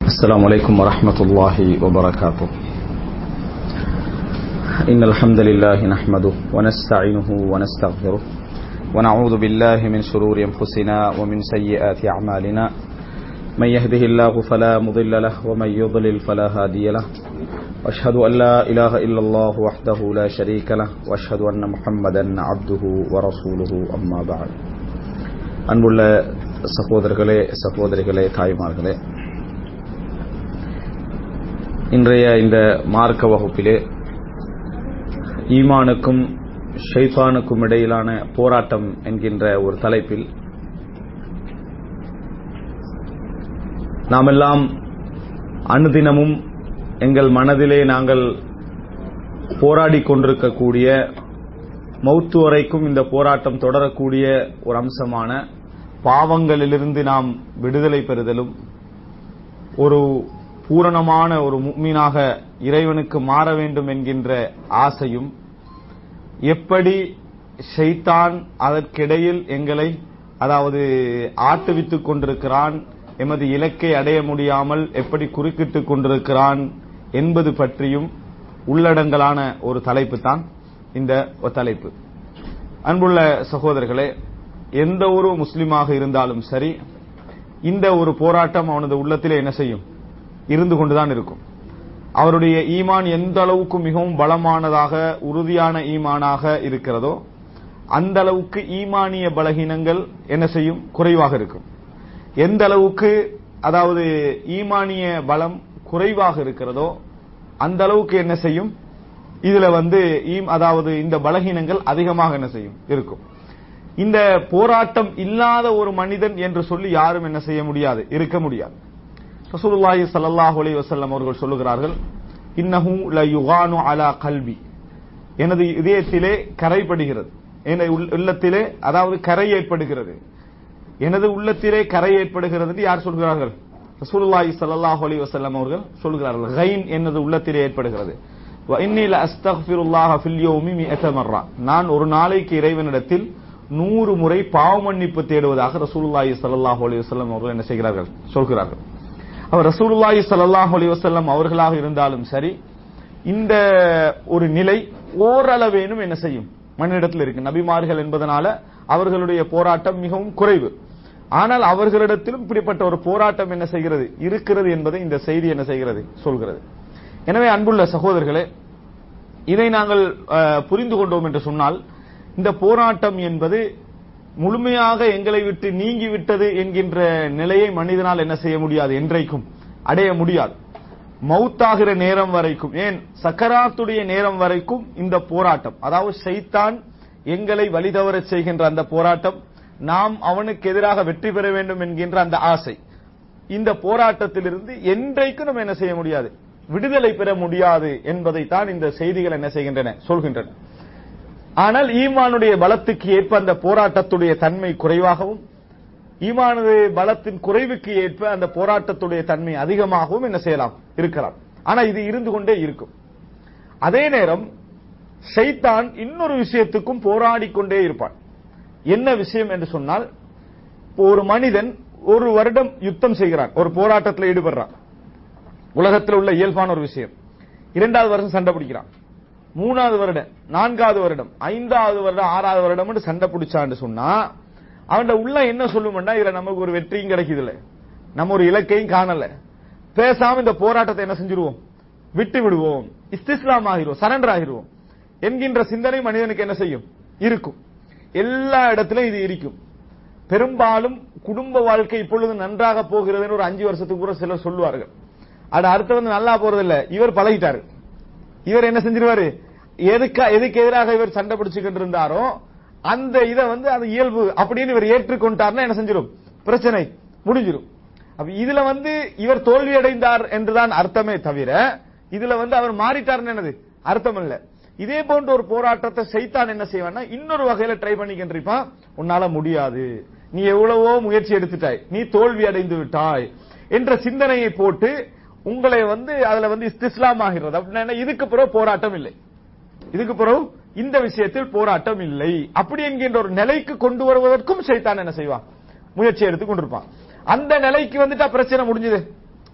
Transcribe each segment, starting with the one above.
السلام عليكم ورحمة الله وبركاته إن الحمد لله نحمده ونستعينه ونستغفره ونعوذ بالله من شرور أنفسنا ومن سيئات أعمالنا من يهده الله فلا مضل له ومن يضلل فلا هادي له وأشهد أن لا إله إلا الله وحده لا شريك له وأشهد أن محمدا عبده ورسوله أما بعد அன்புள்ள சகோதரர்களே சகோதரிகளே தாய்மார்களே இன்றைய இந்த மார்க்க வகுப்பிலே ஈமானுக்கும் ஷைஃபானுக்கும் இடையிலான போராட்டம் என்கின்ற ஒரு தலைப்பில் நாமெல்லாம் அனுதினமும் எங்கள் மனதிலே நாங்கள் போராடிக் கொண்டிருக்கக்கூடிய மௌத்து வரைக்கும் இந்த போராட்டம் தொடரக்கூடிய ஒரு அம்சமான பாவங்களிலிருந்து நாம் விடுதலை பெறுதலும் ஒரு பூரணமான ஒரு முக்மீனாக இறைவனுக்கு மாற வேண்டும் என்கின்ற ஆசையும் எப்படி ஷைத்தான் அதற்கிடையில் எங்களை அதாவது ஆட்டுவித்துக் கொண்டிருக்கிறான் எமது இலக்கை அடைய முடியாமல் எப்படி குறுக்கிட்டுக் கொண்டிருக்கிறான் என்பது பற்றியும் உள்ளடங்கலான ஒரு தலைப்பு தான் இந்த தலைப்பு அன்புள்ள சகோதரர்களே எந்த ஒரு முஸ்லிமாக இருந்தாலும் சரி இந்த ஒரு போராட்டம் அவனது உள்ளத்திலே என்ன செய்யும் இருந்து கொண்டுதான் இருக்கும் அவருடைய ஈமான் எந்த அளவுக்கு மிகவும் பலமானதாக உறுதியான ஈமானாக இருக்கிறதோ அந்த அளவுக்கு ஈமானிய பலகீனங்கள் என்ன செய்யும் குறைவாக இருக்கும் எந்த அளவுக்கு அதாவது ஈமானிய பலம் குறைவாக இருக்கிறதோ அந்த அளவுக்கு என்ன செய்யும் இதுல வந்து அதாவது இந்த பலகீனங்கள் அதிகமாக என்ன செய்யும் இருக்கும் இந்த போராட்டம் இல்லாத ஒரு மனிதன் என்று சொல்லி யாரும் என்ன செய்ய முடியாது இருக்க முடியாது ரசூலுல்லாஹி ஸல்லல்லாஹு அலைஹி வஸல்லம் அவர்கள் சொல்லுகிறார்கள் இன்னஹு ல யுகானு அலா கல்வி எனது இதயத்திலே கரைப்படுகிறது எனது உள்ளத்திலே அதாவது கரை ஏற்படுகிறது எனது உள்ளத்திலே கரை ஏற்படுகிறது என்று யார் சொல்கிறார்கள் ரசூலுல்லாஹி ஸல்லல்லாஹு அலைஹி வஸல்லம் அவர்கள் சொல்கிறார்கள் கைன் எனது உள்ளத்திலே ஏற்படுகிறது நான் ஒரு நாளைக்கு இறைவனிடத்தில் நூறு முறை பாவ மன்னிப்பு தேடுவதாக ரசூலுல்லாஹி ஸல்லல்லாஹு அலைஹி வஸல்லம் அவர்கள் என்ன செய்கிறார்கள் சொல்கிறார்கள் அவர் ரசூலுல்லாஹி ஸல்லல்லாஹு அலைஹி வஸல்லம் அவர்களாக இருந்தாலும் சரி இந்த ஒரு நிலை ஓரளவேனும் என்ன செய்யும் மனிதத்தில் இருக்கு நபிமார்கள் என்பதனால அவர்களுடைய போராட்டம் மிகவும் குறைவு ஆனால் அவர்களிடத்திலும் இப்படிப்பட்ட ஒரு போராட்டம் என்ன செய்கிறது இருக்கிறது என்பதை இந்த செய்தி என்ன செய்கிறது சொல்கிறது எனவே அன்புள்ள சகோதரர்களே இதை நாங்கள் புரிந்து கொண்டோம் என்று சொன்னால் இந்த போராட்டம் என்பது முழுமையாக எங்களை விட்டு நீங்கிவிட்டது என்கின்ற நிலையை மனிதனால் என்ன செய்ய முடியாது என்றைக்கும் அடைய முடியாது மவுத்தாகிற நேரம் வரைக்கும் ஏன் சக்கராத்துடைய நேரம் வரைக்கும் இந்த போராட்டம் அதாவது சைத்தான் எங்களை வழிதவர செய்கின்ற அந்த போராட்டம் நாம் அவனுக்கு எதிராக வெற்றி பெற வேண்டும் என்கின்ற அந்த ஆசை இந்த போராட்டத்திலிருந்து என்றைக்கும் நம்ம என்ன செய்ய முடியாது விடுதலை பெற முடியாது என்பதைத்தான் இந்த செய்திகள் என்ன செய்கின்றன சொல்கின்றன ஆனால் ஈமானுடைய பலத்துக்கு ஏற்ப அந்த போராட்டத்துடைய தன்மை குறைவாகவும் ஈமானுடைய பலத்தின் குறைவுக்கு ஏற்ப அந்த போராட்டத்துடைய தன்மை அதிகமாகவும் என்ன செய்யலாம் இருக்கலாம் ஆனா இது இருந்து கொண்டே இருக்கும் அதே நேரம் ஷைத்தான் இன்னொரு விஷயத்துக்கும் போராடி கொண்டே இருப்பான் என்ன விஷயம் என்று சொன்னால் ஒரு மனிதன் ஒரு வருடம் யுத்தம் செய்கிறான் ஒரு போராட்டத்தில் ஈடுபடுறான் உலகத்தில் உள்ள இயல்பான ஒரு விஷயம் இரண்டாவது வருஷம் சண்டை பிடிக்கிறான் மூணாவது வருடம் நான்காவது வருடம் ஐந்தாவது வருடம் ஆறாவது வருடம் சண்டை பிடிச்சான்னு சொன்னா அவன் உள்ள என்ன சொல்லுமெண்டா இதுல நமக்கு ஒரு வெற்றியும் கிடைக்குது இல்ல நம்ம ஒரு இலக்கையும் காணல பேசாம இந்த போராட்டத்தை என்ன செஞ்சிருவோம் விட்டு விடுவோம் இஸ்திஸ்லாம் ஆகிருவோம் சரண்டர் ஆகிருவோம் என்கின்ற சிந்தனை மனிதனுக்கு என்ன செய்யும் இருக்கும் எல்லா இடத்திலும் இது இருக்கும் பெரும்பாலும் குடும்ப வாழ்க்கை இப்பொழுது நன்றாக போகிறதுன்னு ஒரு அஞ்சு வருஷத்துக்கு கூட சிலர் சொல்லுவார்கள் அது அடுத்து வந்து நல்லா போறது இல்ல இவர் பழகிட்டாரு இவர் என்ன செஞ்சிருவாரு எதுக்கா எதுக்கு எதிராக இவர் சண்டை பிடிச்சுக்கிட்டு இருந்தாரோ அந்த இதை வந்து அது இயல்பு அப்படின்னு இவர் ஏற்றுக்கொண்டார்னா என்ன செஞ்சிடும் பிரச்சனை முடிஞ்சிடும் அப்ப இதுல வந்து இவர் தோல்வி அடைந்தார் என்றுதான் அர்த்தமே தவிர இதுல வந்து அவர் மாறிட்டார்னு என்னது அர்த்தம் இல்ல இதே போன்ற ஒரு போராட்டத்தை செய்தான் என்ன செய்வான்னா இன்னொரு வகையில ட்ரை பண்ணிக்கின்றிருப்பான் உன்னால முடியாது நீ எவ்வளவோ முயற்சி எடுத்துட்டாய் நீ தோல்வி அடைந்து விட்டாய் என்ற சிந்தனையை போட்டு உங்களை வந்து அதுல வந்து இஸ்திஸ்லாம் ஆகிறது அப்படின்னா இதுக்கு பிறகு போராட்டம் இல்லை இதுக்கு பிறகு இந்த விஷயத்தில் போராட்டம் இல்லை அப்படி என்கின்ற ஒரு நிலைக்கு கொண்டு வருவதற்கும் சைத்தான் என்ன செய்வான் முயற்சி எடுத்து கொண்டிருப்பான் அந்த நிலைக்கு வந்துட்டா பிரச்சனை முடிஞ்சது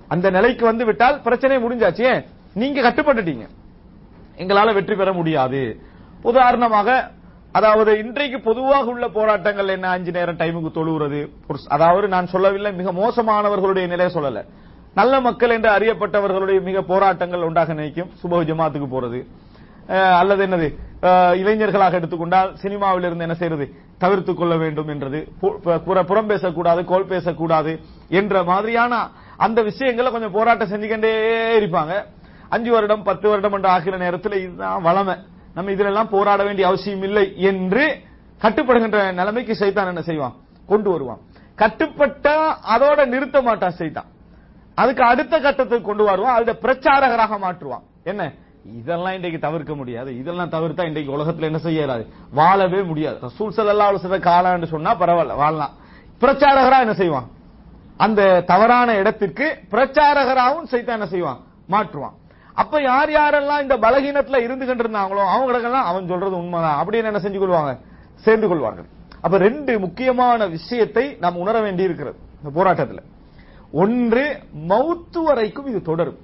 அந்த நிலைக்கு வந்து விட்டால் பிரச்சனை முடிஞ்சாச்சு ஏன்? நீங்க கட்டுப்பட்டுட்டீங்க எங்களால வெற்றி பெற முடியாது உதாரணமாக அதாவது இன்றைக்கு பொதுவாக உள்ள போராட்டங்கள் என்ன அஞ்சு நேரம் டைமுக்கு தொழுகிறது ஒரு ஸ்- அதாவது நான் சொல்லவில்லை மிக மோசமானவர்களுடைய நிலையை சொல்லல நல்ல மக்கள் என்று அறியப்பட்டவர்களுடைய மிக போராட்டங்கள் உண்டாக நினைக்கும் சுப ஜமாத்துக்கு போறது அஹ், அல்லது என்னது அஹ், இளைஞர்களாக எடுத்துக்கொண்டால் சினிமாவில் இருந்து என்ன செய்யறது தவிர்த்துக் கொள்ள வேண்டும் என்றது பு- பு- புற- புறம் பேசக்கூடாது கோல் பேசக்கூடாது என்ற மாதிரியான அந்த விஷயங்களை கொஞ்சம் போராட்டம் செஞ்சுக்கிட்டே இருப்பாங்க அஞ்சு வருடம் பத்து வருடம் என்ற ஆகிற நேரத்தில் இதுதான் வளமை நம்ம இதுல எல்லாம் போராட வேண்டிய அவசியம் இல்லை என்று கட்டுப்படுகின்ற நிலைமைக்கு சைத்தான் என்ன செய்வான் கொண்டு வருவான் கட்டுப்பட்டா அதோட நிறுத்த மாட்டான் சைத்தான் அதுக்கு அடுத்த கட்டத்துக்கு கொண்டு வருவான் அதுல பிரச்சாரகராக மாற்றுவான் என்ன இதெல்லாம் இன்றைக்கு தவிர்க்க முடியாது இதெல்லாம் தவிர்த்தா இன்றைக்கு உலகத்துல என்ன செய்யறாது வாழவே முடியாது ரசூல் ஸல்லல்லாஹு அலைஹி வஸல்லம் காலான்னு சொன்னா பரவாயில்ல வாழலாம் பிரச்சாரகரா என்ன செய்வான் அந்த தவறான இடத்திற்கு பிரச்சாரகராகவும் சைத்தான் என்ன செய்வான் மாற்றுவான் அப்ப யார் யாரெல்லாம் இந்த பலகீனத்துல இருந்து கொண்டிருந்தாங்களோ அவங்களுக்கெல்லாம் அவன் சொல்றது உண்மைதான் அப்படின்னு என்ன செஞ்சு கொள்வாங்க சேர்ந்து கொள்வார்கள் அப்ப ரெண்டு முக்கியமான விஷயத்தை நாம் உணர வேண்டி இருக்கிறது இந்த போராட்டத்துல ஒன்று மௌத்து வரைக்கும் இது தொடரும்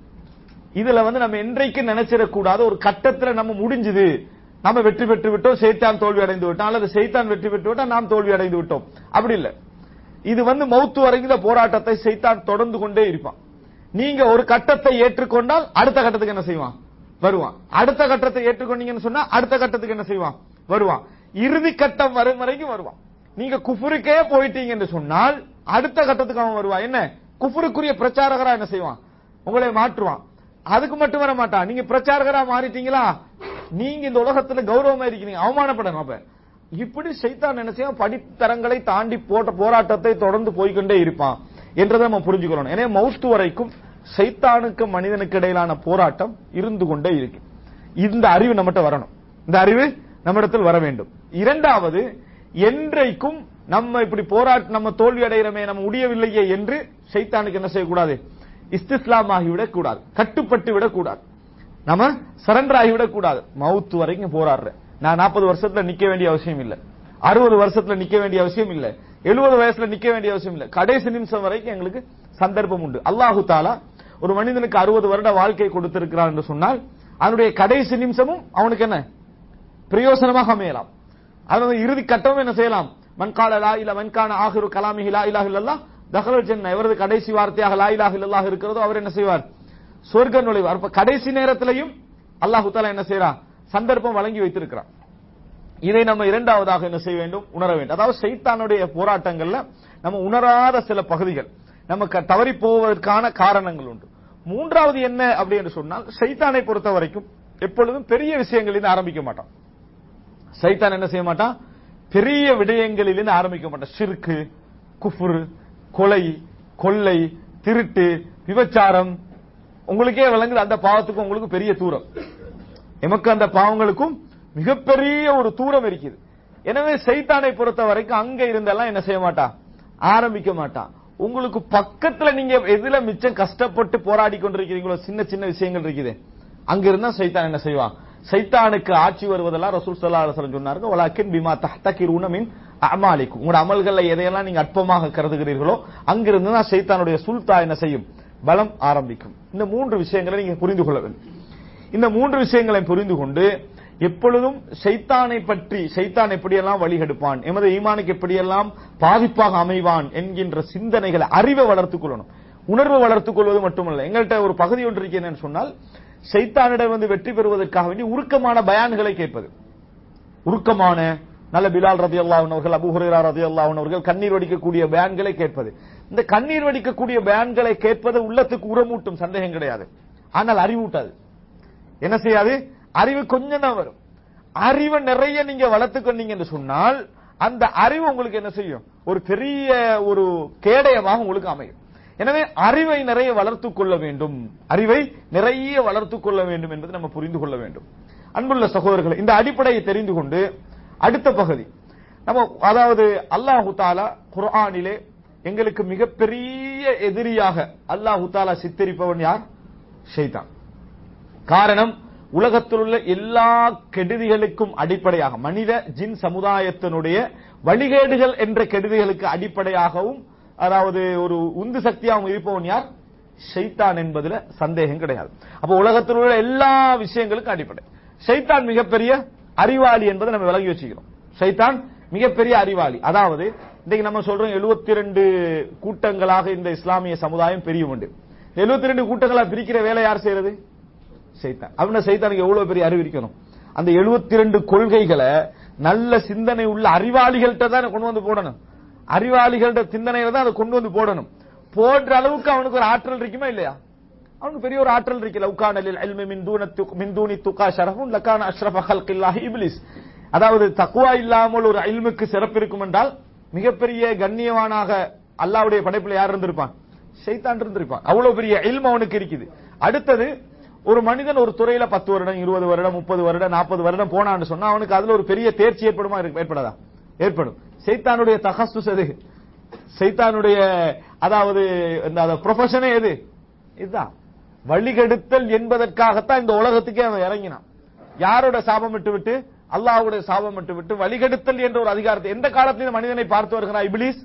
இதுல வந்து நம்ம என்றைக்கு நினைச்சிடக்கூடாத ஒரு கட்டத்துல நம்ம முடிஞ்சுது நம்ம வெற்றி பெற்று விட்டோம் சைத்தான் தோல்வி அடைந்து விட்டோம் அல்லது சைத்தான் வெற்றி பெற்று விட்டோம் நாம் தோல்வி அடைந்து விட்டோம் அப்படி இல்ல இது வந்து மௌத்து வரைக்கும் இந்த போராட்டத்தை சைத்தான் தொடர்ந்து கொண்டே இருப்பான் நீங்க ஒரு கட்டத்தை ஏற்றுக்கொண்டால் அடுத்த கட்டத்துக்கு என்ன செய்வான் வருவான் அடுத்த கட்டத்தை ஏற்றுக்கொண்டீங்கன்னு சொன்னா அடுத்த கட்டத்துக்கு என்ன செய்வான் வருவான் இறுதி கட்டம் வரும் வரைக்கும் வருவான் நீங்க குஃபுருக்கே போயிட்டீங்கன்னு சொன்னால் அடுத்த கட்டத்துக்கு அவன் வருவான் என்ன குஃபுருக்குரிய பிரச்சாரகரா என்ன செய்வான் உங்களை மாற்றுவான் அதுக்கு மட்டும் வர மாட்டான் நீங்க பிரச்சாரகரா மாறிட்டீங்களா நீங்க இந்த உலகத்துல கௌரவமா இருக்கீங்க அவமானப்படணும் அப்ப இப்படி சைத்தான் என்ன செய்யும் படித்தரங்களை தாண்டி போட்ட போராட்டத்தை தொடர்ந்து போய்க்கொண்டே இருப்பான் என்றதை நம்ம புரிஞ்சுக்கணும் எனவே மௌத்து வரைக்கும் சைத்தானுக்கு மனிதனுக்கு இடையிலான போராட்டம் இருந்து கொண்டே இருக்கு இந்த அறிவு நம்மகிட்ட வரணும் இந்த அறிவு நம்மிடத்தில் வர வேண்டும் இரண்டாவது என்றைக்கும் நம்ம இப்படி போராட்ட நம்ம தோல்வி அடைகிறோமே நம்ம முடியவில்லையே என்று சைத்தானுக்கு என்ன செய்யக்கூடாது இஸ்திஸ்லாம் ஆகிவிடக் கூடாது கட்டுப்பட்டு விடக்கூடாது நம்ம சரண்டர் ஆகிவிடக் கூடாது மவுத்து வரைக்கும் போராடுறேன் நான் நாற்பது வருஷத்துல நிக்க வேண்டிய அவசியம் இல்ல அறுபது வருஷத்துல நிக்க வேண்டிய அவசியம் இல்ல எழுபது வயசுல நிக்க வேண்டிய அவசியம் இல்ல கடைசி நிமிஷம் வரைக்கும் எங்களுக்கு சந்தர்ப்பம் உண்டு அல்லாஹு தாலா ஒரு மனிதனுக்கு அறுபது வருட வாழ்க்கை கொடுத்திருக்கிறான் என்று சொன்னால் அதனுடைய கடைசி நிமிஷமும் அவனுக்கு என்ன பிரயோசனமாக அமையலாம் அதாவது இறுதி கட்டமும் என்ன செய்யலாம் மன்கால லா இல்ல மன்கான ஆகிரு கலாமிஹி லா இலாஹ இல்லல்லாஹ் தஹலல் ஜன்ன எவரது கடைசி வார்த்தையாக லா இலாஹ இல்லல்லாஹ் இருக்கிறதோ அவர் என்ன செய்வார் சொர்க்க நுழைவார் அப்ப கடைசி நேரத்திலையும் அல்லாஹு தாலா என்ன செய்யறான் சந்தர்ப்பம் வழங்கி வைத்திருக்கிறான் இதை நம்ம இரண்டாவதாக என்ன செய்ய வேண்டும் உணர வேண்டும் அதாவது சைத்தானுடைய போராட்டங்கள்ல நம்ம உணராத சில பகுதிகள் நமக்கு தவறி போவதற்கான காரணங்கள் உண்டு மூன்றாவது என்ன அப்படி என்று சொன்னால் சைத்தானை பொறுத்த வரைக்கும் எப்பொழுதும் பெரிய விஷயங்களிலிருந்து ஆரம்பிக்க மாட்டான் சைத்தான் என்ன செய்ய மாட்டான் பெரிய விடயங்களிலிருந்து ஆரம்பிக்க மாட்டான் ஷிர்கு குஃபுர் கொலை கொள்ளை திருட்டு விபச்சாரம் உங்களுக்கே விளங்குது அந்த பாவத்துக்கும் உங்களுக்கு பெரிய தூரம் எமக்கு அந்த பாவங்களுக்கும் மிகப்பெரிய ஒரு தூரம் இருக்குது எனவே சைத்தானை பொறுத்த வரைக்கும் அங்க இருந்தெல்லாம் என்ன செய்ய மாட்டான் ஆரம்பிக்க மாட்டான் உங்களுக்கு பக்கத்துல நீங்க எதுல மிச்சம் கஷ்டப்பட்டு போராடி கொண்டிருக்கிறீங்களோ சின்ன சின்ன விஷயங்கள் இருக்குது அங்க இருந்தா சைத்தான் என்ன செய்வான் சைத்தானுக்கு ஆட்சி வருவதெல்லாம் ரசூல் ஸல்லல்லாஹு அலைஹி வஸல்லம் சொன்னார்கள் வலாக்கின் பிமா தஹ்தகிரூன மின் அமாலிக்கும் உங்களோட அமல்கள்ல எதையெல்லாம் நீங்க அற்பமாக கருதுகிறீர்களோ அங்கிருந்து தான் சைத்தானுடைய சுல்தா என்ன செய்யும் பலம் ஆரம்பிக்கும் இந்த மூன்று விஷயங்களை நீங்க புரிந்து கொள்ள வேண்டும் இந்த மூன்று விஷயங்களை புரிந்து கொண்டு எப்பொழுதும் சைத்தானை பற்றி சைத்தான் எப்படியெல்லாம் வழிகெடுப்பான் எமது ஈமானுக்கு எப்படியெல்லாம் பாதிப்பாக அமைவான் என்கின்ற சிந்தனைகளை அறிவை வளர்த்துக் கொள்ளணும் உணர்வு வளர்த்துக் கொள்வது மட்டுமல்ல எங்கள்கிட்ட ஒரு பகுதி ஒன்று இருக்கு என்னன்னு சொன்னால் சைத்தானிடம் வந்து வெற்றி பெறுவதற்காக வேண்டி உருக்கமான பயான்களை கேட்பது உருக்கமான நல்ல பிலால் ரதி அவர்கள் அபு ஹுரேரா ரதி அவர்கள் கண்ணீர் வடிக்கக்கூடிய பயான்களை கேட்பது இந்த கண்ணீர் வடிக்கக்கூடிய பயான்களை கேட்பது உள்ளத்துக்கு உரமூட்டும் சந்தேகம் கிடையாது ஆனால் அறிவூட்டாது என்ன செய்யாது அறிவு கொஞ்சம் தான் வரும் அறிவை நிறைய நீங்க வளர்த்துக் கொண்டீங்க என்று சொன்னால் அந்த அறிவு உங்களுக்கு என்ன செய்யும் ஒரு பெரிய ஒரு கேடயமாக உங்களுக்கு அமையும் எனவே அறிவை நிறைய வளர்த்துக் கொள்ள வேண்டும் அறிவை நிறைய வளர்த்துக் கொள்ள வேண்டும் என்பதை நம்ம புரிந்து கொள்ள வேண்டும் அன்புள்ள சகோதரர்களை இந்த அடிப்படையை தெரிந்து கொண்டு அடுத்த பகுதி நம்ம அதாவது அல்லாஹு தாலா குர்ஆனிலே எங்களுக்கு மிகப்பெரிய எதிரியாக அல்லாஹு தாலா சித்தரிப்பவன் யார் ஷைத்தான் காரணம் உலகத்தில் உள்ள எல்லா கெடுதிகளுக்கும் அடிப்படையாக மனித ஜின் சமுதாயத்தினுடைய வழிகேடுகள் என்ற கெடுதிகளுக்கு அடிப்படையாகவும் அதாவது ஒரு உந்து சக்தியாகவும் இருப்பவன் யார் ஷைத்தான் என்பதுல சந்தேகம் கிடையாது அப்ப உலகத்தில் உள்ள எல்லா விஷயங்களுக்கும் அடிப்படை ஷைத்தான் மிகப்பெரிய அறிவாளி என்பதை நம்ம விலகி வச்சுக்கிறோம் ஷைத்தான் மிகப்பெரிய அறிவாளி அதாவது இன்னைக்கு நம்ம சொல்றோம் 72 கூட்டங்களாக இந்த இஸ்லாமிய சமுதாயம் பிரியும் உண்டு 72 ரெண்டு கூட்டங்களா பிரிக்கிற வேலை யார் செய்யறது சைத்தான் அப்படின்னா சைத்தானுக்கு எவ்வளவு பெரிய அறிவு இருக்கணும் அந்த 72 ரெண்டு கொள்கைகளை நல்ல சிந்தனை உள்ள அறிவாளிகள்கிட்ட தான் கொண்டு வந்து போடணும் அறிவாளிகள்ட்ட சிந்தனையில தான் அதை கொண்டு வந்து போடணும் போடுற அளவுக்கு அவனுக்கு ஒரு ஆற்றல் இருக்குமா இல்லையா அவனுக்கு பெரிய ஒரு ஆற்றல் இருக்கு லவ்கான லில் இல்மி மின் தூன துக்- மின் தூனி துகா ஷரஃபுன் லக்கான அஷ்ரஃப ஹல்கில்லாஹி இப்லிஸ் அதாவது தக்குவா இல்லாமல் ஒரு இல்முக்கு சிறப்பு இருக்கும் என்றால் மிகப்பெரிய கண்ணியவானாக அல்லாஹ்வுடைய படைப்புல யார் இருந்திருப்பான் ஷைத்தான் இருந்திருப்பான் அவ்வளவு பெரிய இல்மு அவனுக்கு இருக்குது அடுத்தது ஒரு மனிதன் ஒரு துறையில பத்து வருடம் இருபது வருடம் முப்பது வருடம் நாற்பது வருடம் போனான்னு சொன்னா அவனுக்கு அதுல ஒரு பெரிய தேர்ச்சி ஏற்படுமா இருக்கு- ஏற்படாதா ஏற்படும் சைத்தானுடைய தகஸ்துஸ் எது சைத்தானுடைய அதாவது இந்த ப்ரொஃபஷனே எது இதுதான் வழிகெடுத்தல் என்பதற்காகத்தான் இந்த உலகத்துக்கே அவன் இறங்கினான் யாரோட சாபம் விட்டு விட்டு அல்லாஹ்வுடைய சாபம் விட்டு விட்டு வழிகெடுத்தல் என்ற ஒரு அதிகாரத்தை எந்த காலத்தில் இந்த மனிதனை பார்த்து வருகிறான் இபிலிஸ்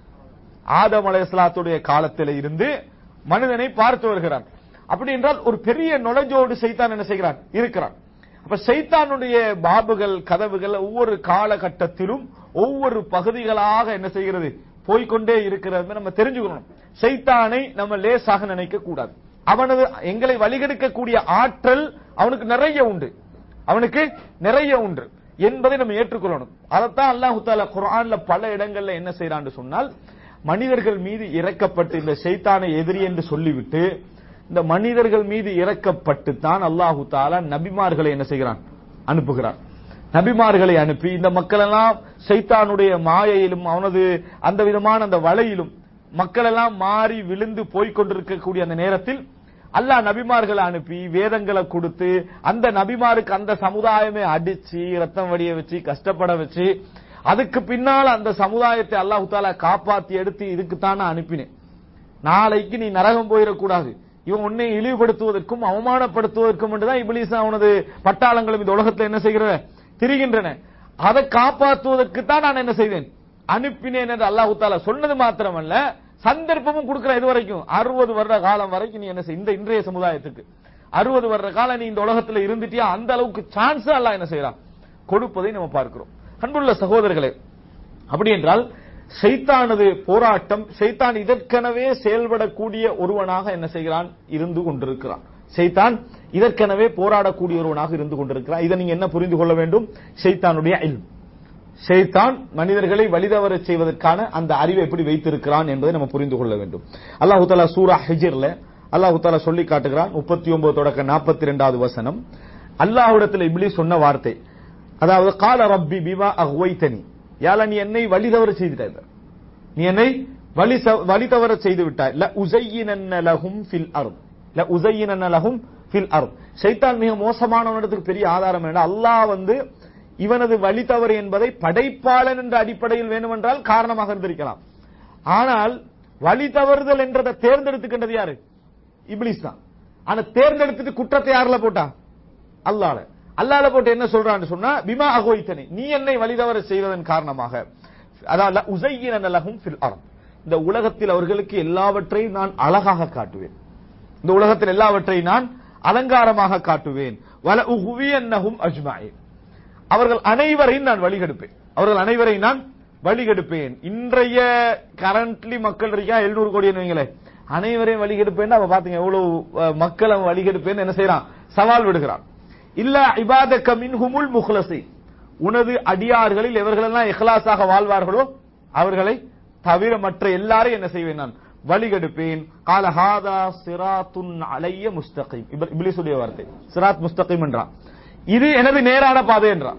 ஆதம் அலைஹிஸ்ஸலாத்துடைய காலத்தில் இருந்து மனிதனை பார்த்து வருகிறான் அப்படி என்றால் ஒரு பெரிய நுழைஞ்சோடு சைத்தான் என்ன செய்கிறான் இருக்கிறான் அப்ப சைத்தானுடைய பாபுகள் கதவுகள் ஒவ்வொரு காலகட்டத்திலும் ஒவ்வொரு பகுதிகளாக என்ன செய்கிறது போய்க்கொண்டே இருக்கிறது நம்ம தெரிஞ்சுக்கணும் சைத்தானை நம்ம லேசாக நினைக்க கூடாது அவனது எங்களை வழிகெடுக்கக்கூடிய ஆற்றல் அவனுக்கு நிறைய உண்டு அவனுக்கு நிறைய உண்டு என்பதை நம்ம ஏற்றுக்கொள்ளணும் அதைத்தான் அல்லாஹு தாலா குர்ஆன்ல பல இடங்கள்ல என்ன செய்யறான்னு சொன்னால் மனிதர்கள் மீது இறக்கப்பட்டு இந்த ஷைத்தானை எதிரி என்று சொல்லிவிட்டு இந்த மனிதர்கள் மீது இறக்கப்பட்டு தான் அல்லாஹு தாலா நபிமார்களை என்ன செய்கிறான் அனுப்புகிறான் நபிமார்களை அனுப்பி இந்த மக்கள் எல்லாம் சைத்தானுடைய மாயையிலும் அவனது அந்த விதமான அந்த வலையிலும் மக்கள் எல்லாம் மாறி விழுந்து போய்க் கொண்டிருக்கக்கூடிய அந்த நேரத்தில் அல்லாஹ் நபிமார்களை அனுப்பி வேதங்களை கொடுத்து அந்த நபிமாருக்கு அந்த சமுதாயமே அடிச்சு ரத்தம் வடிய வச்சு கஷ்டப்பட வச்சு அதுக்கு பின்னால் அந்த சமுதாயத்தை அல்லாஹு தாலா காப்பாத்தி எடுத்து இதுக்குத்தான் நான் அனுப்பினேன் நாளைக்கு நீ நரகம் போயிடக்கூடாது இவன் உன்னை இழிவுபடுத்துவதற்கும் அவமானப்படுத்துவதற்கும் என்றுதான் இபிலிஸ் அவனது பட்டாளங்களும் இந்த உலகத்துல என்ன செய்கிற திரிகின்றன அதை காப்பாற்றுவதற்கு தான் நான் என்ன செய்தேன் அனுப்பினேன் என்று அல்லாஹு தாலா சொன்னது மாத்திரமல்ல சந்தர்ப்பமும் கொடுக்கிற இது வரைக்கும் அறுபது வருட காலம் வரைக்கும் நீ என்ன செய் இந்த இன்றைய சமுதாயத்துக்கு அறுபது வருட காலம் நீ இந்த உலகத்துல இருந்துட்டியா அந்த அளவுக்கு சான்ஸ் அல்லாஹ் என்ன செய்யறான் கொடுப்பதை நம்ம பார்க்கிறோம் அன்புள்ள சகோதரர்களே அப்படி என்றால் சைத்தானது போராட்டம் சைத்தான் இதற்கெனவே செயல்படக்கூடிய ஒருவனாக என்ன செய்கிறான் இருந்து கொண்டிருக்கிறான் சைத்தான் இதற்கெனவே போராடக்கூடிய ஒருவனாக இருந்து கொண்டிருக்கிறான் இதை நீங்க என்ன புரிந்து கொள்ள வேண்டும் சைத்தானுடைய இல்ம் ஷைத்தான் மனிதர்களை வழிதவரச் செய்வதற்கான அந்த அறிவை எப்படி வைத்திருக்கிறான் என்பதை நம்ம புரிந்து கொள்ள வேண்டும் அல்லாஹு தாலா சூரா ஹிஜிர்ல அல்லாஹு தாலா சொல்லி காட்டுகிறான் முப்பத்தி ஒன்பது தொடக்க நாற்பத்தி ரெண்டாவது வசனம் அல்லாஹ்விடத்தில் இப்படி சொன்ன வார்த்தை அதாவது கால ரப்பி பிமா அஹ்வைத்தனி யால நீ என்னை வழி தவற செய்துட்டாய் நீ என்னை வழி ச- வழி தவற செய்து விட்டாய் ல உஸையினன்ன லஹும் ஃபில் அர்த் ல உஸையினன்ன லஹும் ஃபில் அர்த் ஷைத்தான் மிக மோசமானவனிடத்துக்கு பெரிய ஆதாரம் என்ன அல்லாஹ் வந்து இவனது வழி தவறு என்பதை படைப்பாளன் என்ற அடிப்படையில் வேண்டுமென்றால் காரணமாக இருந்திருக்கலாம் ஆனால் வழி தவறுதல் என்றதை தேர்ந்தெடுத்துக்கின்றது யாரு இப்லீஸ் தான் ஆனா தேர்ந்தெடுத்துட்டு குற்றத்தை யாருல போட்டா அல்லால அல்லால போட்டு என்ன சொல்றான்னு சொன்னா பிமா அகோய்த்தனை நீ என்னை வழிதவர செய்வதன் காரணமாக அதாவது உசையின லகும் ஃபில் அர்த். இந்த உலகத்தில் அவர்களுக்கு எல்லாவற்றையும் நான் அழகாக காட்டுவேன் இந்த உலகத்தில் எல்லாவற்றையும் நான் அலங்காரமாக காட்டுவேன் வல உகுவியன்னஹும் அஜ்மாயின் அவர்கள் அனைவரையும் நான் வழிகெடுப்பேன் அவர்கள் அனைவரையும் நான் வழிகெடுப்பேன் இன்றைய கரண்ட்லி மக்கள் இருக்கா எழுநூறு கோடி வைங்களேன் அனைவரையும் வழிகெடுப்பேன் அவ பாத்தீங்க எவ்வளவு அஹ், மக்கள் அவன் வழிகெடுப்பேன் என்ன செய்யறான் சவால் விடுகிறான் இல்ல இபாதக்க மின்ஹுமுல் முஹ்லசி உனது அடியார்களில் எவர்களெல்லாம் இஹ்லாஸாக வாழ்வார்களோ அவர்களை தவிர மற்ற எல்லாரையும் என்ன செய்வேன் நான் வழிகெடுப்பேன் கால ஹாதா சிராத்துன் அலைய முஸ்தகிம் இப்லிசுடைய வார்த்தை சிராத் முஸ்தகிம் என்றான் இது எனது நேரான பாதை என்றான்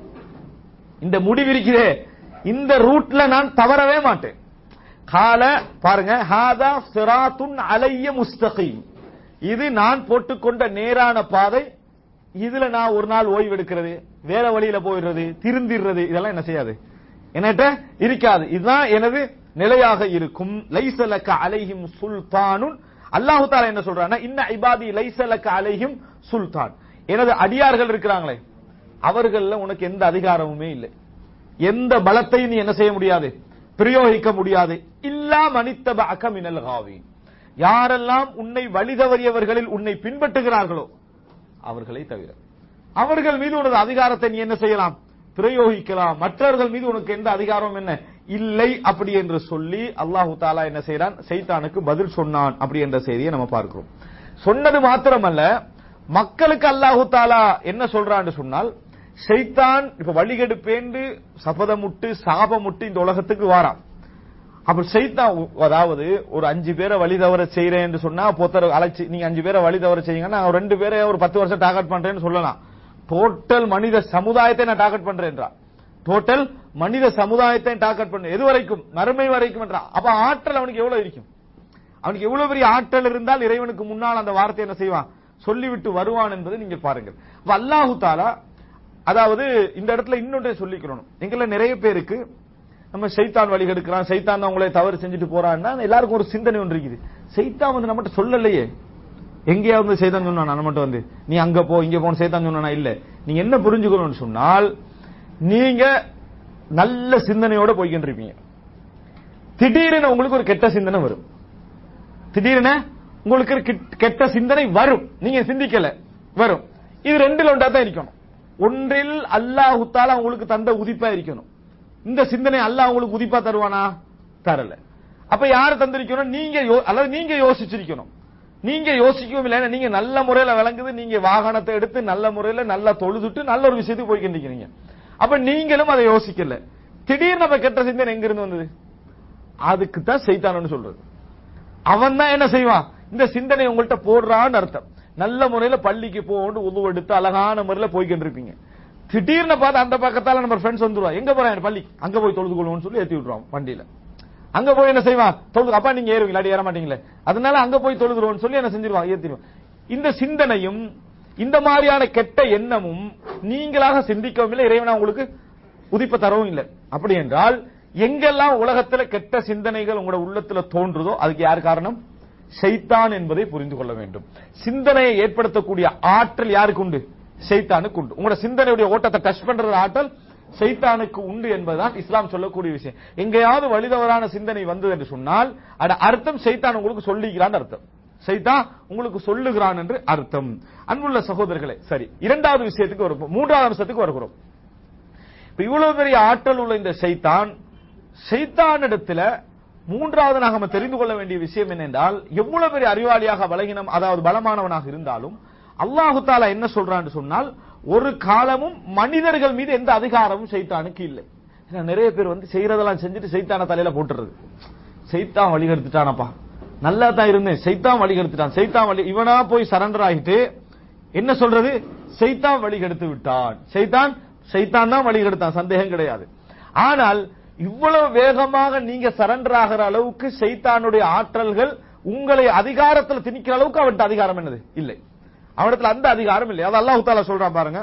இந்த முடிவிருக்கிறே இந்த ரூட்ல நான் தவறவே மாட்டேன் கால பாருங்க ஹாதா சிராத்துன் அலைய முஸ்தகிம் இது நான் போட்டுக்கொண்ட நேரான பாதை இதுல நான் ஒரு நாள் ஓய்வு எடுக்கிறது வேற வழியில போயிடுறது திருந்திடுறது இதெல்லாம் என்ன செய்யாது என்னட்ட இருக்காது இதுதான் எனது நிலையாக இருக்கும் லைசலக்க அலைஹிம் சுல்தானுன் அல்லாஹு தாலா என்ன சொல்றான்னா இன்ன இபாதி லைசலக்க அலைஹிம் சுல்தான் எனது அடியார்கள் இருக்கிறாங்களே அவர்கள்ல உனக்கு எந்த அதிகாரமுமே இல்லை எந்த பலத்தையும் நீ என்ன செய்ய முடியாது பிரயோகிக்க முடியாது இல்லா மனித்தப மினல் காவி யாரெல்லாம் உன்னை வழி தவறியவர்களில் உன்னை பின்பற்றுகிறார்களோ அவர்களை தவிர அவர்கள் மீது உனது அதிகாரத்தை நீ என்ன செய்யலாம் பிரயோகிக்கலாம் மற்றவர்கள் மீது உனக்கு எந்த அதிகாரம் என்ன இல்லை அப்படி என்று சொல்லி அல்லாஹு தாலா என்ன செய்யறான் சைத்தானுக்கு பதில் சொன்னான் அப்படி என்ற செய்தியை நம்ம பார்க்கிறோம் சொன்னது மாத்திரமல்ல மக்களுக்கு அல்லாஹு தாலா என்ன சொல்றான்னு சொன்னால் சைத்தான் இப்ப வழிகெடுப்பேண்டு சபதமுட்டு சாபமுட்டு இந்த உலகத்துக்கு வாரான் அப்ப சைத்தான் அதாவது ஒரு அஞ்சு பேரை வழி தவற செய்யறேன் என்று சொன்னா பொத்தர அழைச்சி நீங்க அஞ்சு பேரை வழி தவற செய்யுங்கன்னா நான் ரெண்டு பேரை ஒரு பத்து வருஷம் டார்கெட் பண்றேன்னு சொல்லலாம் டோட்டல் மனித சமுதாயத்தை நான் டார்கெட் பண்றேன்றா டோட்டல் மனித சமுதாயத்தை டார்கெட் பண்ண எது வரைக்கும் மறுமை வரைக்கும் என்றா அப்ப ஆற்றல் அவனுக்கு எவ்வளவு இருக்கும் அவனுக்கு எவ்வளவு பெரிய ஆற்றல் இருந்தால் இறைவனுக்கு முன்னால் அந்த வார்த்தை என்ன செய்வான் சொல்லிவிட்டு வருவான் என்பதை நீங்க பாருங்கள் அப்ப அல்லாஹு தாலா அதாவது இந்த இடத்துல இன்னொன்றை சொல்லிக்கிறோம் எங்கள நிறைய பேருக்கு நம்ம சைத்தான் வழி எடுக்கிறான் சைத்தான் தான் உங்களை தவறு செஞ்சுட்டு போறான்னா எல்லாருக்கும் ஒரு சிந்தனை ஒன்று இருக்குது சைத்தான் வந்து நம்மகிட்ட சொல்லலையே எங்கேயாவது வந்து சைத்தான் சொன்னா நம்மகிட்ட வந்து நீ அங்க போ இங்க போன சைத்தான் சொன்னா இல்ல நீங்க என்ன புரிஞ்சுக்கணும்னு சொன்னால் நீங்க நல்ல சிந்தனையோட போய்கிட்டு இருப்பீங்க திடீரென உங்களுக்கு ஒரு கெட்ட சிந்தனை வரும் திடீரென உங்களுக்கு ஒரு கெட்ட- கெட்ட சிந்தனை வரும் நீங்க சிந்திக்கல வரும் இது ரெண்டுல ஒன்றா தான் இருக்கணும் ஒன்றில் அல்லாஹ் தாலா உங்களுக்கு தந்த உதிப்பா இருக்கணும் இந்த சிந்தனை அல்லாஹ் உங்களுக்கு உதிப்பா தருவானா தரல அப்ப யாரு தந்திருக்கணும் நீங்க யோ- அல்லது நீங்க யோசிச்சிருக்கணும் நீங்க யோசிக்கவும் இல்லை நீங்க நல்ல முறையில விளங்குது நீங்க வாகனத்தை எடுத்து நல்ல முறையில நல்லா தொழுதுட்டு நல்ல ஒரு விஷயத்துக்கு போய்கிட்டு இருக்கீங்க அப்ப நீங்களும் அதை யோசிக்கல திடீர்னு அப்ப கெட்ட சிந்தனை எங்க இருந்து வந்தது அதுக்கு தான் செய்தானு சொல்றது அவன் தான் என்ன செய்வான் இந்த சிந்தனை உங்கள்ட்ட போடுறான்னு அர்த்தம் நல்ல முறையில பள்ளிக்கு போகணும் உதவு எடுத்து அழகான முறையில போய்கிட்டு இருப்பீங்க திடீர்னு பார்த்து அந்த பக்கத்தால நம்ம ஃப்ரெண்ட்ஸ் வந்துருவா எங்க போறான் பள்ளி அங்க போய் தொழுது கொள்வோம்னு சொல்லி ஏத்தி விட்டுருவான் வண்டியில அங்க போய் என்ன செய்வான் தொழுது அப்பா நீங்க ஏறுவீங்களா அடி ஏற மாட்டீங்களே அதனால அங்க போய் தொழுதுருவோம்னு சொல்லி என்ன செஞ்சிருவான் ஏத்திடுவான் இந்த சிந்தனையும் இந்த மாதிரியான கெட்ட எண்ணமும் நீங்களாக சிந்திக்கவும் இல்லை இறைவனா உங்களுக்கு உதிப்ப தரவும் இல்லை அப்படி என்றால் எங்கெல்லாம் உலகத்துல கெட்ட சிந்தனைகள் உங்களோட உள்ளத்துல தோன்றுதோ அதுக்கு யார் காரணம் ஷைத்தான் என்பதை புரிந்து கொள்ள வேண்டும் சிந்தனையை ஏற்படுத்தக்கூடிய ஆற்றல் யாருக்கு உண்டு ஷைத்தானுக்கு உண்டு உங்களோட சிந்தனையுடைய ஓட்டத்தை டச் பண்ற ஆற்றல் ஷைத்தானுக்கு உண்டு என்பதுதான் இஸ்லாம் சொல்லக்கூடிய விஷயம் எங்கேயாவது வழிதவறான சிந்தனை வந்தது என்று சொன்னால் அது அர்த்தம் ஷைத்தான் உங்களுக்கு சொல்லிக்கிறான் அர்த்தம் சைத்தான் உங்களுக்கு சொல்லுகிறான் என்று அர்த்தம் அன்புள்ள சகோதரர்களே சரி இரண்டாவது விஷயத்துக்கு வருவோம் மூன்றாவது அம்சத்துக்கு வருகிறோம் இப்ப இவ்வளவு பெரிய ஆற்றல் உள்ள இந்த சைத்தான் சைத்தானிடத்துல மூன்றாவது நாம தெரிந்து கொள்ள வேண்டிய விஷயம் என்னென்றால் எவ்வளவு பெரிய அறிவாளியாக பலகினம் அதாவது பலமானவனாக இருந்தாலும் அல்லாஹு தாலா என்ன சொல்றான்னு சொன்னால் ஒரு காலமும் மனிதர்கள் மீது எந்த அதிகாரமும் சைத்தானுக்கு இல்லை ஏன்னா நிறைய பேர் வந்து செய்யறதெல்லாம் செஞ்சுட்டு சைத்தான தலையில போட்டுறது சைத்தான் வழி கெடுத்துட்டானப்பா நல்லா தான் இருந்தேன் சைத்தான் வழி கெடுத்துட்டான் சைத்தான் வழி இவனா போய் சரண்டர் ஆகிட்டு என்ன சொல்றது சைத்தான் வழி கெடுத்து விட்டான் சைத்தான் சைத்தான் தான் வழி கெடுத்தான் சந்தேகம் கிடையாது ஆனால் இவ்வளவு வேகமாக நீங்க சரண்டர் ஆகிற அளவுக்கு சைத்தானுடைய ஆற்றல்கள் உங்களை அதிகாரத்தில் திணிக்கிற அளவுக்கு அவன்கிட்ட அதிகாரம் என்னது இல்லை அவனிடத்துல அந்த அதிகாரம் இல்லை அது அல்லாஹ் தாலா சொல்றான் பாருங்க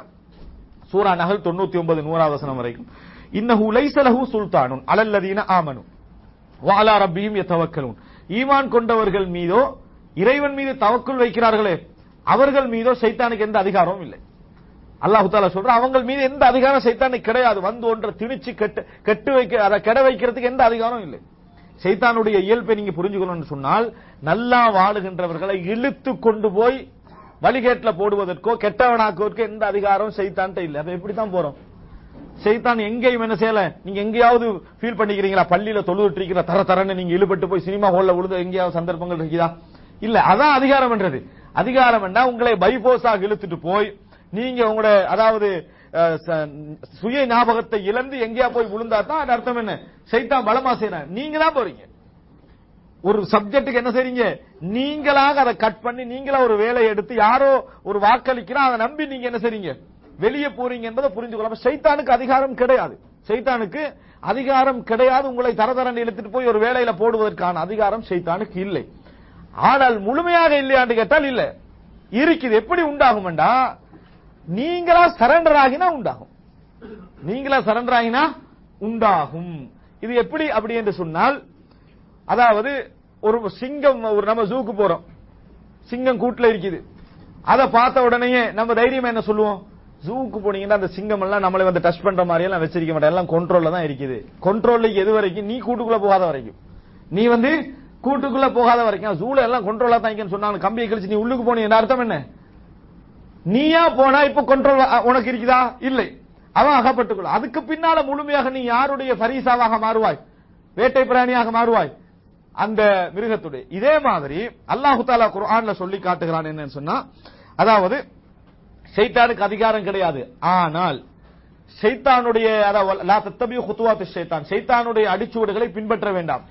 சூரா நகல் தொண்ணூத்தி ஒன்பது நூறாவது வசனம் வரைக்கும் இன்னஹு லைஸ லஹு சுல்தானுன் அலல்லதீன ஆமனு வாலா ரப்பியும் யதவக்கலூன் ஈமான் கொண்டவர்கள் மீதோ இறைவன் மீது தவக்குள் வைக்கிறார்களே அவர்கள் மீதோ சைத்தானுக்கு எந்த அதிகாரமும் இல்லை அல்லாஹு தாலா சொல்ற அவங்க மீது எந்த அதிகாரம் சைத்தானுக்கு கிடையாது வந்து ஒன்றை திணிச்சு கெட்டு கெட்டு வைக்க அதை கெட வைக்கிறதுக்கு எந்த அதிகாரம் இல்லை சைத்தானுடைய இயல்பை நீங்க புரிஞ்சுக்கணும்னு சொன்னால் நல்லா வாழுகின்றவர்களை இழுத்து கொண்டு போய் வழிகேட்டில் போடுவதற்கோ கெட்டவனாக்குவதற்கோ எந்த அதிகாரம் சைத்தான்ட்ட இல்லை அப்ப எப்படி தான் போறோம் சைத்தான் எங்கேயும் என்ன செய்யல நீங்க எங்கேயாவது ஃபீல் பண்ணிக்கிறீங்களா பள்ளியில தொழுதுட்டு இருக்கிற தர தரன்னு நீங்க இழுபட்டு போய் சினிமா ஹால்ல விழுந்து எங்கேயாவது சந்தர்ப்பங்கள் இருக்குதா இல்ல அதான் அதிகாரம் என்றது அதிகாரம் என்ன உங்களை பைபோஸாக இழுத்துட்டு போய் நீங்க உங்களோட அதாவது அஹ், ச- சுய ஞாபகத்தை இழந்து எங்கேயா போய் விழுந்தா தான் அது அர்த்தம் என்ன சைத்தான் பலமா செய்யறான் நீங்க தான் போறீங்க ஒரு சப்ஜெக்ட்டுக்கு என்ன செய்றீங்க நீங்களாக அதை கட் பண்ணி நீங்களா ஒரு வேலையை எடுத்து யாரோ ஒரு வாக்களிக்கிறா அதை நம்பி நீங்க என்ன செய்றீங்க வெளியே போறீங்க என்பதை புரிந்து கொள்ளாம சைத்தானுக்கு அதிகாரம் கிடையாது சைத்தானுக்கு அதிகாரம் கிடையாது உங்களை தரதரன்னு இழுத்துட்டு போய் ஒரு வேலையில போடுவதற்கான அதிகாரம் சைத்தானுக்கு இல்லை ஆனால் முழுமையாக இல்லையான்னு கேட்டால் இல்ல இருக்குது எப்படி உண்டாகும்டா நீங்களா சரண்டர் ஆகினா உண்டாகும் நீங்களா சரண்டர் ஆகினா உண்டாகும் இது எப்படி அப்படி என்று சொன்னால் அதாவது ஒரு சிங்கம் ஒரு நம்ம ஜூக்கு போறோம் சிங்கம் கூட்டுல இருக்குது அதை பார்த்த உடனேயே நம்ம தைரியமா என்ன சொல்லுவோம் ஜூக்கு போனீங்கன்னா அந்த சிங்கம் எல்லாம் நம்மளை வந்து டச் பண்ற மாதிரி எல்லாம் வச்சிருக்க மாட்டேன் எல்லாம் கண்ட்ரோல்ல தான் இருக்குது கண்ட்ரோல்ல எது வரைக்கும் நீ கூட்டுக்குள்ள போகாத வரைக்கும் நீ வந்து கூட்டுக்குள்ள போகாத வரைக்கும் ஜூல எல்லாம் கண்ட்ரோலா தாங்கின்னு சொன்னாங்க கம்பியை கழிச்சு நீ உள்ளுக்கு போன என்ன அர்த்தம் என்ன நீயா போனா இப்ப கண்ட்ரோல் உனக்கு இருக்குதா இல்லை அவன் அகப்பட்டுக்கொள்ள அதுக்கு பின்னால முழுமையாக நீ யாருடைய பரிசாவாக மாறுவாய் வேட்டை பிராணியாக மாறுவாய் அந்த மிருகத்துடைய இதே மாதிரி அல்லாஹு தாலா குர்ஆன்ல சொல்லி காட்டுகிறான் என்னன்னு சொன்னா அதாவது ஷைத்தானுக்கு அதிகாரம் கிடையாது ஆனால் ஷைத்தானுடைய அதாவது லா தத்தபியு குத்துவாத்து ஷைத்தான் ஷைத்தானுடைய அடிச்சுவடுகளை பின்பற்ற வேண்டாம்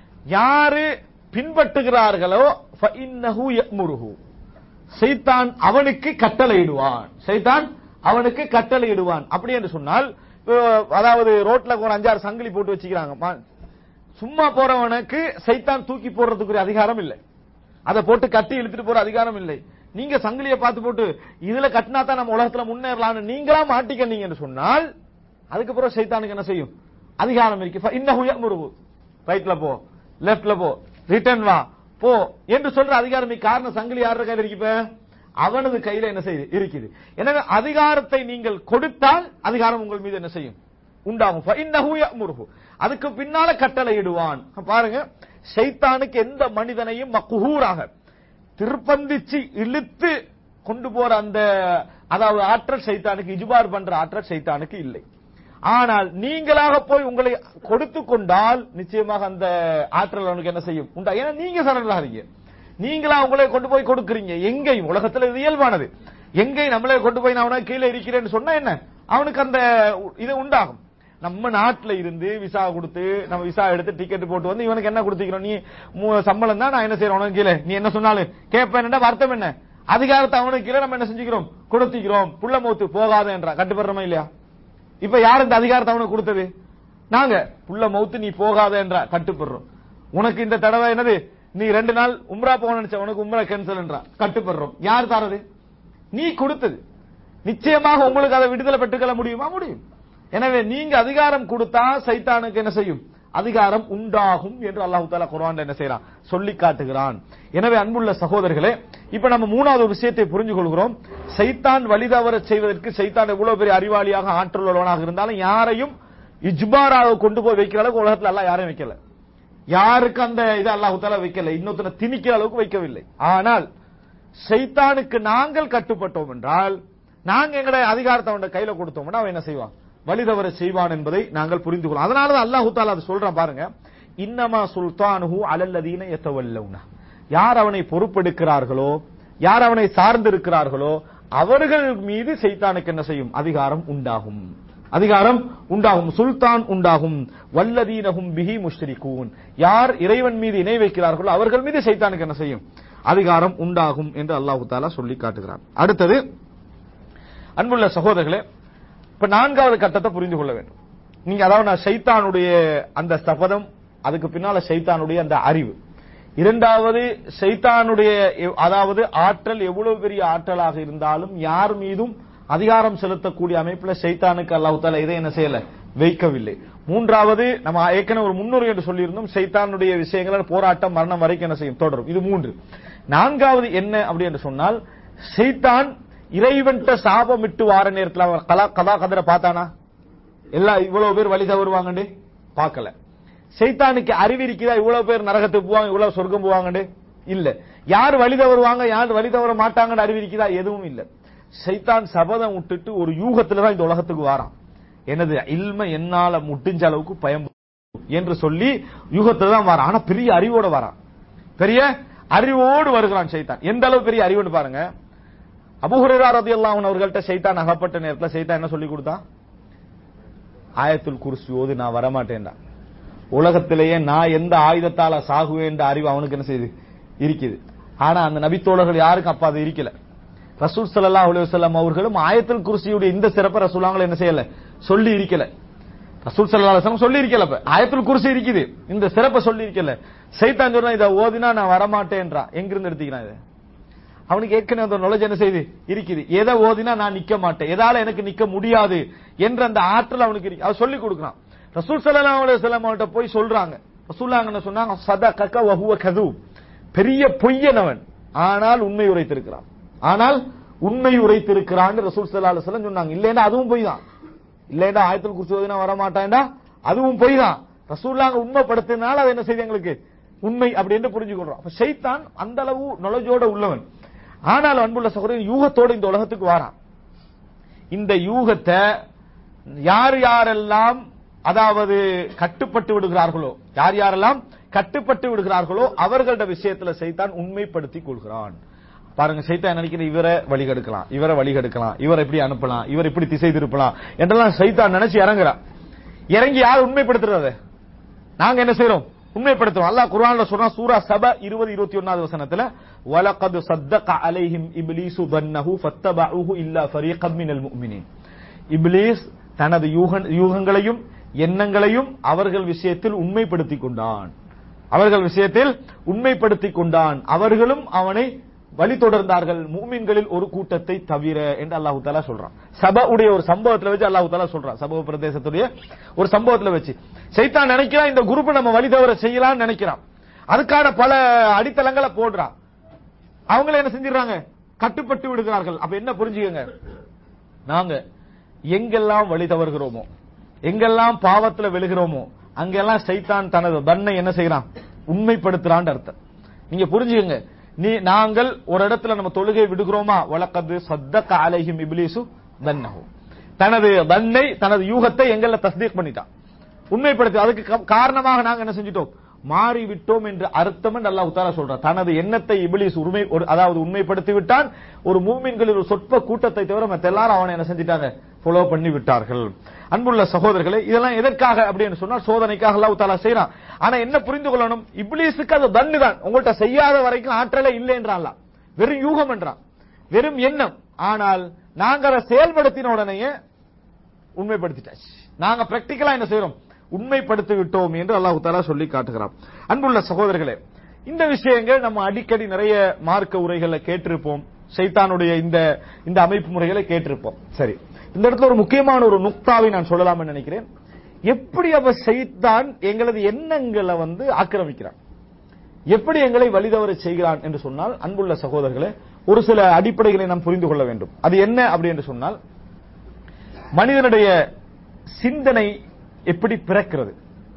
யாரு பின்பற்றுகிறார்களோ ஃபஇன்னஹு யஅமுருஹு சைத்தான் அவனுக்கு கட்டளையிடுவான் சைத்தான் அவனுக்கு கட்டளையிடுவான் அப்படி என்று சொன்னால் அஹ், அதாவது ரோட்ல ஒரு அஞ்சாறு சங்கிலி போட்டு வச்சுக்கிறாங்க மா- சும்மா போறவனுக்கு சைத்தான் தூக்கி போடுறதுக்குரிய அதிகாரம் இல்லை அதை போட்டு கட்டி இழுத்துட்டு போற அதிகாரம் இல்லை நீங்க சங்கிலியை பார்த்து போட்டு இதுல கட்டினா தான் நம்ம உலகத்துல முன்னேறலாம்னு நீங்களா மாட்டிக்கனீங்கன்னு சொன்னால் அதுக்கப்புறம் சைத்தானுக்கு என்ன செய்யும் அதிகாரம் இருக்கு இன்னும் முருகு ரைட்ல போ லெப்ட்ல போ ரிட்டர்ன் வா போ என்று சொல்ற அதிகாரம் இருக்கு. காரணம் சங்கிலி யாரோட கையில இருக்கு இப்ப அவனது கையில என்ன செய்யுது இருக்குது எனவே அதிகாரத்தை நீங்கள் கொடுத்தால் அதிகாரம் உங்கள் மீது என்ன செய்யும் உண்டாகும் فإنه يأمره. அதுக்கு பின்னால கட்டளையிடுவான் பாருங்க ஷைத்தானுக்கு எந்த மனிதனையும் மக்குஹூராக திருப்பந்திச்சு இழுத்து கொண்டு போற அந்த அதாவது ஆற்றல் சைத்தானுக்கு இஜுபார் பண்ற ஆற்றல் சைத்தானுக்கு இல்லை ஆனால் நீங்களாக போய் உங்களை கொடுத்து கொண்டால் நிச்சயமாக அந்த ஆற்றல் அவனுக்கு என்ன செய்யும் உண்டா ஏன்னா நீங்க சரணாகிறீங்க நீங்களா உங்களை கொண்டு போய் கொடுக்குறீங்க எங்கேயும் உலகத்துல இது இயல்பானது எங்கேயும் நம்மளே கொண்டு போய் நான் அவனை கீழே இருக்கிறேன்னு சொன்னா என்ன அவனுக்கு அந்த இது உண்டாகும் நம்ம நாட்டுல இருந்து விசா கொடுத்து நம்ம விசா எடுத்து டிக்கெட் போட்டு வந்து இவனுக்கு என்ன கொடுத்துக்கிறோம் நீ மூ- சம்பளம் தான் நான் என்ன செய்யறேன் உனக்கு கீழே நீ என்ன சொன்னாலும் கேட்பேன் அர்த்தம் என்ன அதிகாரத்தை அவனுக்கு கீழே நம்ம என்ன செஞ்சுக்கிறோம் கொடுத்திக்கிறோம் புள்ள மௌத்து போகாத என்றா கட்டுப்படுறோமா இல்லையா இப்ப யார் இந்த அதிகாரத்தை அவனுக்கு கொடுத்தது நாங்க புள்ள மௌத்து நீ போகாத என்றா கட்டுப்படுறோம் உனக்கு இந்த தடவை என்னது நீ ரெண்டு நாள் உம்ரா போக நினைச்ச உனக்கு உம்ரா கேன்சல் என்றா கட்டுப்படுறோம் யார் தரது நீ கொடுத்தது நிச்சயமாக உங்களுக்கு அதை விடுதலை பெற்றுக்கொள்ள முடியுமா முடியும் எனவே நீங்க அதிகாரம் கொடுத்தா சைத்தானுக்கு என்ன செய்யும் அதிகாரம் உண்டாகும் என்று அல்லாஹு தாலா குர்ஆன்ல என்ன செய்யறான் சொல்லி காட்டுகிறான் எனவே அன்புள்ள சகோதரர்களே இப்ப நம்ம மூணாவது ஒரு விஷயத்தை புரிஞ்சு கொள்கிறோம் சைத்தான் வழிதவர செய்வதற்கு சைத்தான் எவ்வளவு பெரிய அறிவாளியாக ஆற்றல் உள்ளவனாக இருந்தாலும் யாரையும் இஜ்பாராக கொண்டு போய் வைக்கிற அளவுக்கு உலகத்துல எல்லாம் யாரையும் வைக்கல யாருக்கு அந்த இதை அல்லாஹு தாலா வைக்கல இன்னொருத்தனை திணிக்கிற அளவுக்கு வைக்கவில்லை ஆனால் சைத்தானுக்கு நாங்கள் கட்டுப்பட்டோம் என்றால் நாங்க எங்களுடைய அதிகாரத்தை அவன் கையில கொடுத்தோம்னா அவன் என்ன செய்வான் வழிதவர செய்வான் என்பதை நாங்கள் புரிந்து கொள்ளலாம் அதனாலதான் அல்லாஹு தாலா அதை சொல்றான் பாருங்க இன்னமா சுல்தானுஹு அலல்லதீன எத்தவல்லவுனா யார் அவனை பொறுப்பெடுக்கிறார்களோ யார் அவனை சார்ந்திருக்கிறார்களோ அவர்கள் மீது சைத்தானுக்கு என்ன செய்யும் அதிகாரம் உண்டாகும் அதிகாரம் உண்டாகும் சுல்தான் உண்டாகும் வல்லதீனஹும் பிஹி முஷ்ரிகூன் யார் இறைவன் மீது இணை வைக்கிறார்களோ அவர்கள் மீது சைத்தானுக்கு என்ன செய்யும் அதிகாரம் உண்டாகும் என்று அல்லாஹு தாலா சொல்லி காட்டுகிறார் அடுத்தது அன்புள்ள சகோதரர்களே இப்ப நான்காவது கட்டத்தை புரிந்து கொள்ள வேண்டும் நீங்க அதாவது நான் சைத்தானுடைய அந்த சபதம் அதுக்கு பின்னால சைத்தானுடைய அந்த அறிவு இரண்டாவது சைத்தானுடைய எவ்- அதாவது ஆற்றல் எவ்வளவு பெரிய ஆற்றலாக இருந்தாலும் யார் மீதும் அதிகாரம் செலுத்தக்கூடிய அமைப்புல சைத்தானுக்கு அல்லாஹ் தாலா இதை என்ன செய்யல வைக்கவில்லை மூன்றாவது நம்ம ஏற்கனவே ஒரு முன்னுரை என்று சொல்லியிருந்தோம் சைத்தானுடைய விஷயங்கள் போராட்டம் மரணம் வரைக்கும் என்ன செய்யும் தொடரும் இது மூன்று நான்காவது என்ன அப்படி என்று சொன்னால் சைத்தான் இறைவன்ட்ட சாபமிட்டு வார நேரத்தில் அவன் கலா கதா கதரை பார்த்தானா எல்லாம் இவ்வளவு பேர் வழி தவறுவாங்கண்டு பார்க்கல சைத்தானுக்கு அறிவு இருக்குதா இவ்வளவு பேர் நரகத்துக்கு போவாங்க இவ்வளவு சொர்க்கம் போவாங்கண்டு இல்ல யார் வழி தவறுவாங்க யார் வழி தவற மாட்டாங்கன்னு அறிவு இருக்குதா எதுவும் இல்ல சைத்தான் சபதம் விட்டுட்டு ஒரு யூகத்துல தான் இந்த உலகத்துக்கு வாரான் எனது இல்ம என்னால முட்டிஞ்ச அளவுக்கு பயம் என்று சொல்லி யுகத்துல தான் வரான் ஆனா பெரிய அறிவோட வரான் பெரிய அறிவோடு வருகிறான் சைத்தான் எந்த அளவு பெரிய அறிவுன்னு பாருங்க அபுஹுரேரா ரலியல்லாஹு அன்ஹு அவர்கள்ட்ட சைத்தான் அகப்பட்ட நேரத்துல சைத்தான் என்ன சொல்லி கொடுத்தான் ஆயத்துல் குர்சி ஓது நான் வரமாட்டேன்டா உலகத்திலேயே நான் எந்த ஆயுதத்தால சாகுவேன்ற அறிவு அவனுக்கு என்ன செய்யுது இருக்குது ஆனா அந்த நபித்தோழர்கள் யாருக்கும் அப்ப அது இருக்கல ரசூல் ஸல்லல்லாஹு அலைஹி வஸல்லம் அவர்களும் ஆயத்துல் குர்சியுடைய இந்த சிறப்பை ரசூலாங்களை என்ன செய்யல சொல்லி இருக்கல ரசூல் ஸல்லல்லாஹு அலைஹி வஸல்லம் சொல்லி இருக்கல அப்ப ஆயத்துல் குர்சி இருக்குது இந்த சிறப்பை சொல்லி இருக்கல சைத்தான் சொல்றான் இதை ஓதினா நான் வரமாட்டேன்றா எங்கிருந்து எடுத்துக்கிறான் இதை அவனுக்கு ஏற்கனவே அந்த knowledge என்ன செய்யுது இருக்குது எதை ஓதினா நான் நிக்க மாட்டேன் எதால எனக்கு நிக்க முடியாது என்ற அந்த ஆற்றல் அவனுக்கு இருக்கு அவன் சொல்லி கொடுக்குறான் ரசூல் ஸல்லல்லாஹு அலைஹி வஸல்லம் அவன்கிட்ட போய் சொல்றாங்க ரசூலுல்லாஹ் என்ன சொன்னாங்க சதகக வஹுவ கதூப் பெரிய பொய்யனவன் ஆனால் உண்மை உரைத்திருக்கிறான் ஆனால் உண்மை உரைத்திருக்கிறான் ரசூல் ஸல்லல்லாஹு அலைஹி வஸல்லம் சொன்னாங்க இல்லைன்னா அதுவும் பொய் தான் இல்லைன்னா ஆயத்தில் குர்சி ஓதினா வர மாட்டான்டா அதுவும் பொய் தான் ரசூல்லாங்க உண்மைப்படுத்தினால அது என்ன செய்யுது எங்களுக்கு உண்மை அப்படி என்று புரிஞ்சு கொள்றோம் அப்ப ஷைத்தான் அந்த அளவு நுழைஜோட உள்ளவன் ஆனால் அன்புள்ள சகோதரன் யூகத்தோடு இந்த உலகத்துக்கு வாரான் இந்த யூகத்தை யார் யாரெல்லாம் அதாவது கட்டுப்பட்டு விடுகிறார்களோ யார் யாரெல்லாம் கட்டுப்பட்டு விடுகிறார்களோ அவர்களோட விஷயத்துல சைத்தான் உண்மைப்படுத்தி கொள்கிறான் பாருங்க சைத்தான் நினைக்கிற இவரை வழிகெடுக்கலாம் இவரை வழிகெடுக்கலாம் இவரை இப்படி அனுப்பலாம் இவர் இப்படி திசை திருப்பலாம் என்றெல்லாம் சைத்தான் நினைச்சு இறங்குறான் இறங்கி யார் உண்மைப்படுத்துறது நாங்க என்ன செய்றோம் உண்மைப்படுத்துறோம் அல்லாஹ் குர்ஆன்ல சொல்றா சூரா சப 20 21வது வசனத்துல வலகத் சத்தக அலைஹிம் இப்லீசு தன்னஹு ஃபத்தபஉஹு இல்லா ஃபரீகம் மினல் முஃமினீன் இப்லீஸ் தனது யூகன்- யூகங்களையும் எண்ணங்களையும் அவர்கள் விஷயத்தில் உண்மைப்படுத்திக் கொண்டான் அவர்கள் விஷயத்தில் உண்மைப்படுத்திக் கொண்டான் அவர்களும் அவனை வழி தொடர்ந்தார்கள் மூமின்களில் ஒரு கூட்டத்தை தவிர என்று அல்லாஹு தாலா சொல்றான் சப உடைய ஒரு சம்பவத்துல வச்சு அல்லாஹு தாலா சொல்றான் சபவ பிரதேசத்துடைய ஒரு சம்பவத்துல வச்சு சைத்தான் நினைக்கிறான் இந்த குரூப் நம்ம வழி தவிர செய்யலாம்னு நினைக்கிறான் அதுக்கான பல அடித்தளங்களை போடுறான் அவங்கள என்ன செஞ்சிடறாங்க கட்டுப்பட்டு விடுகிறார்கள் அப்ப என்ன புரிஞ்சுக்கங்க நாங்க எங்கெல்லாம் வழி தவறுகிறோமோ எங்கெல்லாம் பாவத்துல விழுகிறோமோ அங்கெல்லாம் சைத்தான் தனது தன்னை என்ன செய்யறான் உண்மைப்படுத்துறான்னு அர்த்தம் நீங்க புரிஞ்சுக்கங்க நீ நாங்கள் ஒரு இடத்துல நம்ம தொழுகை விடுகிறோமா வழக்கது சத்தக்க அலைஹிம் இப்லீசு தன்னஹு தனது தன்னை தனது யூகத்தை எங்கள தஸ்தீக் பண்ணிட்டான் உண்மைப்படுத்தி அதுக்கு க- காரணமாக நாங்க என்ன செஞ்சிட்டோம் மாறி விட்டோம் என்று அர்த்தம் என்று அல்லாஹ் தாலா சொல்றான் தனது எண்ணத்தை இபிலிஸ் உண்மை ஒரு- அதாவது உண்மைப்படுத்தி விட்டான் ஒரு மூமின்களில் ஒரு சொற்ப கூட்டத்தை தவிர மத்த எல்லாரும் அவனை என்ன செஞ்சிட்டாங்க ஃபாலோ பண்ணி விட்டார்கள் அன்புள்ள சகோதரர்களே இதெல்லாம் எதற்காக அப்படின்னு சொன்னா சோதனைக்காக அல்லாஹ் தாலா செய்யறான் ஆனா என்ன புரிந்து கொள்ளணும் இப்லீஸுக்கு அது தண்டு தான் உங்கள்ட்ட செய்யாத வரைக்கும் ஆற்றலே இல்லை என்றான் வெறும் யூகம் என்றான் வெறும் எண்ணம் ஆனால் நாங்க அதை செயல்படுத்தின உடனேயே உண்மைப்படுத்திட்டாச்சு நாங்க பிராக்டிக்கலா என்ன செய்றோம் உண்மைப்படுத்தி விட்டோம் என்று அல்லாஹ் தாலா சொல்லி காட்டுகிறான் அன்புள்ள சகோதரர்களே இந்த விஷயங்கள் நம்ம அடிக்கடி நிறைய மார்க்க உரைகளை கேட்டிருப்போம் சைத்தானுடைய இந்த இந்த அமைப்பு முறைகளை கேட்டிருப்போம் சரி இந்த இடத்துல ஒரு முக்கியமான ஒரு நுக்தாவை நான் சொல்லலாம்னு நினைக்கிறேன் எப்படி அவ சைத்தான் எங்களது எண்ணங்களை வந்து ஆக்கிரமிக்கிறான் எப்படி எங்களை வழிதவர செய்கிறான் என்று சொன்னால் அன்புள்ள சகோதரர்களே ஒரு சில அடிப்படைகளை நாம் புரிந்து கொள்ள வேண்டும் அது என்ன அப்படி என்று சொன்னால் மனிதனுடைய சிந்தனை எப்படி பிறக்கிறது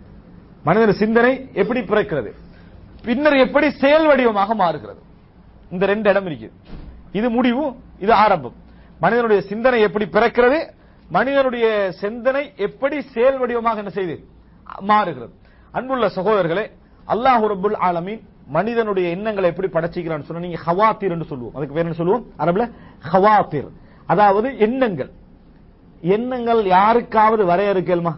மனிதன் சிந்தனை எப்படி பிறக்கிறது பின்னர் எப்படி செயல் வடிவமாக மாறுகிறது இந்த ரெண்டு இடம் இருக்குது இது முடிவு இது ஆரம்பம் மனிதனுடைய சிந்தனை எப்படி பிறக்கிறது மனிதனுடைய சிந்தனை எப்படி செயல் வடிவமாக என்ன செய்து மாறுகிறது அன்புள்ள சகோதரர்களே அல்லாஹ் ரப்புல் ஆலமீன் மனிதனுடைய எண்ணங்களை எப்படி படைச்சிக்கிறான்னு சொன்னா நீங்க ஹவாத்திர் என்று சொல்லுவோம் அதுக்கு பேர் என்ன சொல்லுவோம் அரபுல ஹவாத்திர் அதாவது எண்ணங்கள் எண்ணங்கள் யாருக்காவது வரையறுக்கலுமா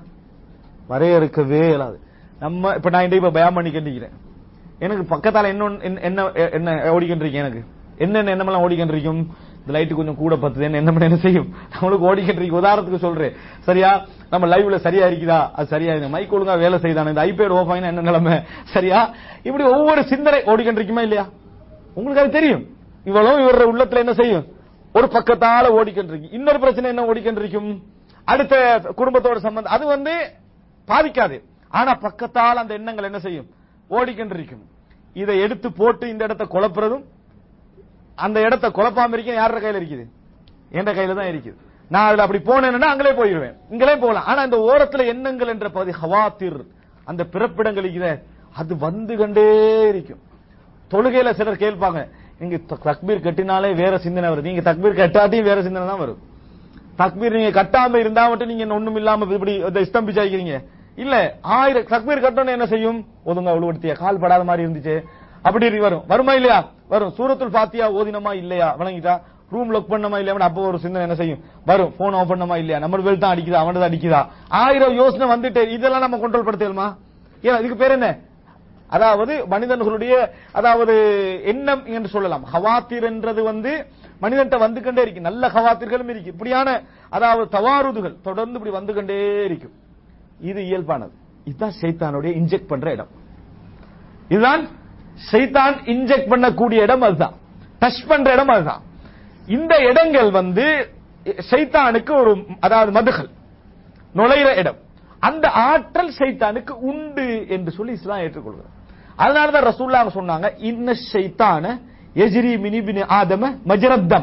வரையறுக்கவே இயலாது நம்ம இப்ப நான் இப்ப பயம் பண்ணி கண்டிக்கிறேன் எனக்கு பக்கத்தால என்ன ஒண்ணு- என்ன- என்ன என்ன ஓடிக்கிட்டு எனக்கு என்னென்ன எண்ணமெல்லாம் ஓடிக்கிட்டு இருக்கும் இந்த லைட் கொஞ்சம் கூட பத்துது என்ன பண்ண என்ன செய்யும் நம்மளுக்கு ஓடிக்கிட்டு இருக்கு உதாரணத்துக்கு சொல்றேன் சரியா நம்ம லைவ்ல சரியா இருக்குதா அது சரியா இந்த மைக் ஒழுங்கா வேலை செய்தானே இந்த ஐபேட் ஓஃப் ஆகினா என்ன நிலைமை சரியா இப்படி ஒவ்வொரு சிந்தனை ஓடிக்கிட்டு இருக்குமா இல்லையா உங்களுக்கு அது தெரியும் இவ்வளவு இவர உள்ளத்துல என்ன செய்யும் ஒரு பக்கத்தால ஓடிக்கிட்டு இருக்கு இன்னொரு பிரச்சனை என்ன ஓடிக்கிட்டு இருக்கும் அடுத்த குடும்பத்தோட சம்பந்தம் அது வந்து பாதிக்காது ஆனா பக்கத்தால் அந்த எண்ணங்கள் என்ன செய்யும் ஓடிக்கிட்டு இருக்கும் இதை எடுத்து போட்டு இந்த இடத்தை குழப்புறதும் அந்த இடத்தை குழப்பாம இருக்க யாரோட கையில இருக்குது என்ற கையில தான் இருக்குது நான் அதுல அப்படி போனேன்னா அங்களே போயிருவேன் இங்களே போகலாம் ஆனா இந்த ஓரத்துல எண்ணங்கள் என்ற பகுதி ஹவாத்திர் அந்த பிறப்பிடங்கள் இருக்குதே அது வந்து கண்டே இருக்கும் தொழுகையில சிலர் கேட்பாங்க நீங்க த- தக்பீர் கட்டினாலே வேற சிந்தனை வருது நீங்க தக்பீர் கட்டாட்டியும் வேற சிந்தனை தான் வரும் தக்பீர் நீங்க கட்டாம இருந்தா மட்டும் நீங்க ஒண்ணும் இல்லாம இப்படி இதை ஸ்தம்பிச்சாக்கிறீங்க இல்ல ஆயிரம் தக்பீர் கட்டணும் என்ன செய்யும் ஒதுங்க உழுவடுத்திய கால் படாத மாதிரி இருந்துச்சு அப்படி இருக்கு வரும் வருமா இல்லையா வரும் சூரத்துல் ஃபாத்தியா ஓதினமா இல்லையா வழங்கிட்டா ரூம் லாக் பண்ணமா இல்லையா அப்போ ஒரு சிந்தனை என்ன செய்யும் வரும் போன் ஆஃப் பண்ணமா இல்லையா நம்ம வேல் தான் அடிக்குதா அவனது அடிக்குதா ஆயிரம் யோசனை வந்துட்டு இதெல்லாம் நம்ம கண்ட்ரோல் படுத்தலுமா ஏன் இதுக்கு பேர் என்ன அதாவது மனிதர்களுடைய அதாவது எண்ணம் என்று சொல்லலாம் ஹவாத்திர் என்றது வந்து மனிதன்ட்ட வந்து கொண்டே இருக்கு நல்ல ஹவாத்திர்களும் இருக்கு இப்படியான அதாவது தவாறுதுகள் தொடர்ந்து இப்படி வந்து கொண்டே இருக்கும் இது இயல்பானது இதுதான் சைத்தானுடைய இன்ஜெக்ட் பண்ற இடம் இதுதான் சைத்தான் இன்ஜெக்ட் பண்ணக்கூடிய இடம் அதுதான் டச் பண்ற இடம் அதுதான் இந்த இடங்கள் வந்து சைத்தானுக்கு ஒரு அதாவது மதுகள் நுழையிற இடம் அந்த ஆற்றல் சைத்தானுக்கு உண்டு என்று சொல்லி இஸ்லாம் ஏற்றுக்கொள்கிறது அதனாலதான் ரசூல்லா சொன்னாங்க இன்ன சைத்தான எஜிரி மினிபினி ஆதம மஜரத்தம்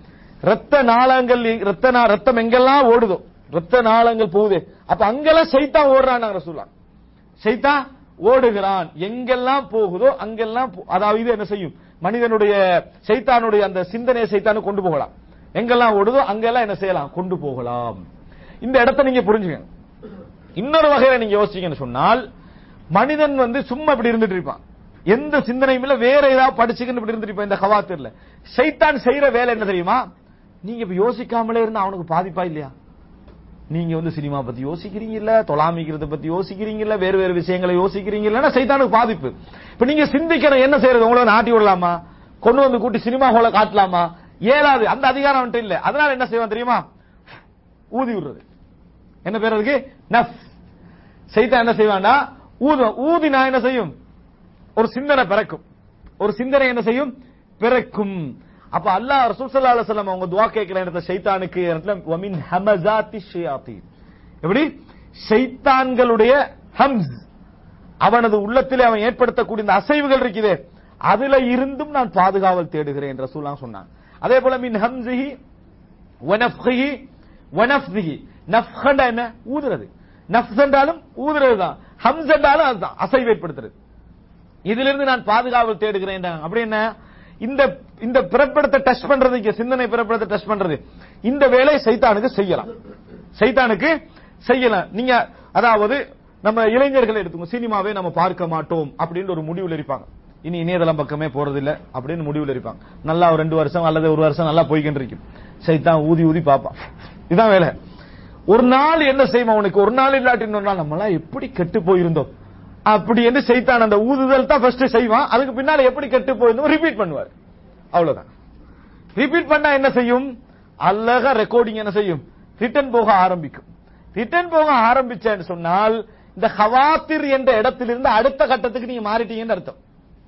ரத்த நாளங்கள் ரத்த நா- ரத்தம் எங்கெல்லாம் ஓடுதோ ரத்த நாளங்கள் போகுது அப்ப அங்கெல்லாம் சைத்தான் ஓடுறான் ரசூல்லா சைத்தான் ஓடுகிறான் எங்கெல்லாம் போகுதோ அங்கெல்லாம் போ- அதாவது இது என்ன செய்யும் மனிதனுடைய சைத்தானுடைய அந்த சிந்தனையை சைத்தானு கொண்டு போகலாம் எங்கெல்லாம் ஓடுதோ அங்கெல்லாம் என்ன செய்யலாம் கொண்டு போகலாம் இந்த இடத்தை நீங்க புரிஞ்சுங்க இன்னொரு வகையில நீங்க யோசிச்சீங்கன்னு சொன்னால் மனிதன் வந்து சும்மா இப்படி இருந்துட்டு இருப்பான் எந்த சிந்தனையும் இல்ல வேற ஏதாவது படிச்சுக்கின்னு இப்படி இருந்துட்டு இருப்பான் இந்த கவாத்திரல சைத்தான் செய்யற வேலை என்ன தெரியுமா நீங்க இப்ப யோசிக்காமலே இருந்தா அவனுக்கு பாதிப்பா இல்லையா நீங்க வந்து சினிமா பத்தி யோசிக்கிறீங்கல்ல தொலாமிக்கிறத பத்தி யோசிக்கிறீங்கல்ல வேறு வேறு விஷயங்களை யோசிக்கிறீங்கல்ல சைத்தானுக்கு பாதிப்பு இப்ப நீங்க சிந்திக்கிற என்ன செய்யறது உங்களை நாட்டி விடலாமா கொண்டு வந்து கூட்டி சினிமா ஹோல காட்டலாமா ஏலாது அந்த அதிகாரம் அவன்கிட்ட இல்ல அதனால என்ன செய்வான் தெரியுமா ஊதி விடுறது என்ன பேர் அதுக்கு நஃப் சைத்தான் என்ன செய்வான்னா ஊதும் ஊதினா என்ன செய்யும் ஒரு சிந்தனை பிறக்கும் ஒரு சிந்தனை என்ன செய்யும் பிறக்கும் அப்ப அல்லாஹ் ரசூல் ஸல்லல்லாஹு அலைஹி வஸல்லம் அவங்க துஆ கேட்கிற இடத்துல ஷைத்தானுக்கு இடத்துல வமின் ஹமஸாத்தி ஷயாத்தீன் எப்படி ஷைத்தான்களுடைய ஹம்ஸ் அவனது உள்ளத்திலே அவன் ஏற்படுத்தக்கூடிய இந்த அசைவுகள் இருக்குதே அதுல இருந்தும் நான் பாதுகாவல் தேடுகிறேன் ரசூலாம் சொன்னான் அதே போல மின் ஹம்ஸிஹி வனஃப்ஹிஹி வனஃப்திஹி நஃப்ஹண்டா என்ன ஊதுறது நஃப்ஸ் என்றாலும் ஊதுறது தான் ஹம்ஸ் என்றாலும் அதுதான் அசைவு ஏற்படுத்துறது இதிலிருந்து நான் பாதுகாவல் தேடுகிறேன் அப்படி என்ன இந்த இந்த பிறப்பிடத்தை டச் பண்றது இங்க சிந்தனை பிறப்பிடத்தை டச் பண்றது இந்த வேலை சைத்தானுக்கு செய்யலாம் சைத்தானுக்கு செய்யலாம் நீங்க அதாவது நம்ம இளைஞர்களை எடுத்துக்கோங்க சினிமாவே நம்ம பார்க்க மாட்டோம் அப்படின்னு ஒரு முடிவுல இருப்பாங்க இனி இணையதளம் பக்கமே போறது இல்ல அப்படின்னு முடிவுல இருப்பாங்க நல்லா ஒரு ரெண்டு வருஷம் அல்லது ஒரு வருஷம் நல்லா போய்கிட்டு இருக்கும் சைத்தான் ஊதி ஊதி பார்ப்பான் இதுதான் வேலை ஒரு நாள் என்ன செய்வோம் அவனுக்கு ஒரு நாள் இல்லாட்டி இன்னொரு நாள் நம்மளாம் எப்படி கெட்டு போயிருந்தோம் அப்படி என்று செய்தான் அந்த ஊதுதல் தான் ஃபர்ஸ்ட் செய்வான் அதுக்கு பின்னால எப்படி கெட்டு போயிருந்தோம் ரிப்பீட் பண்ணுவார் அவ்வளவுதான் ரிப்பீட் பண்ணா என்ன செய்யும் அழகா ரெக்கார்டிங் என்ன செய்யும் ரிட்டர்ன் போக ஆரம்பிக்கும் ரிட்டர்ன் போக ஆரம்பிச்சேன்னு சொன்னால் இந்த ஹவாத்திர் என்ற இடத்திலிருந்து அடுத்த கட்டத்துக்கு நீங்க மாறிட்டீங்கன்னு அர்த்தம்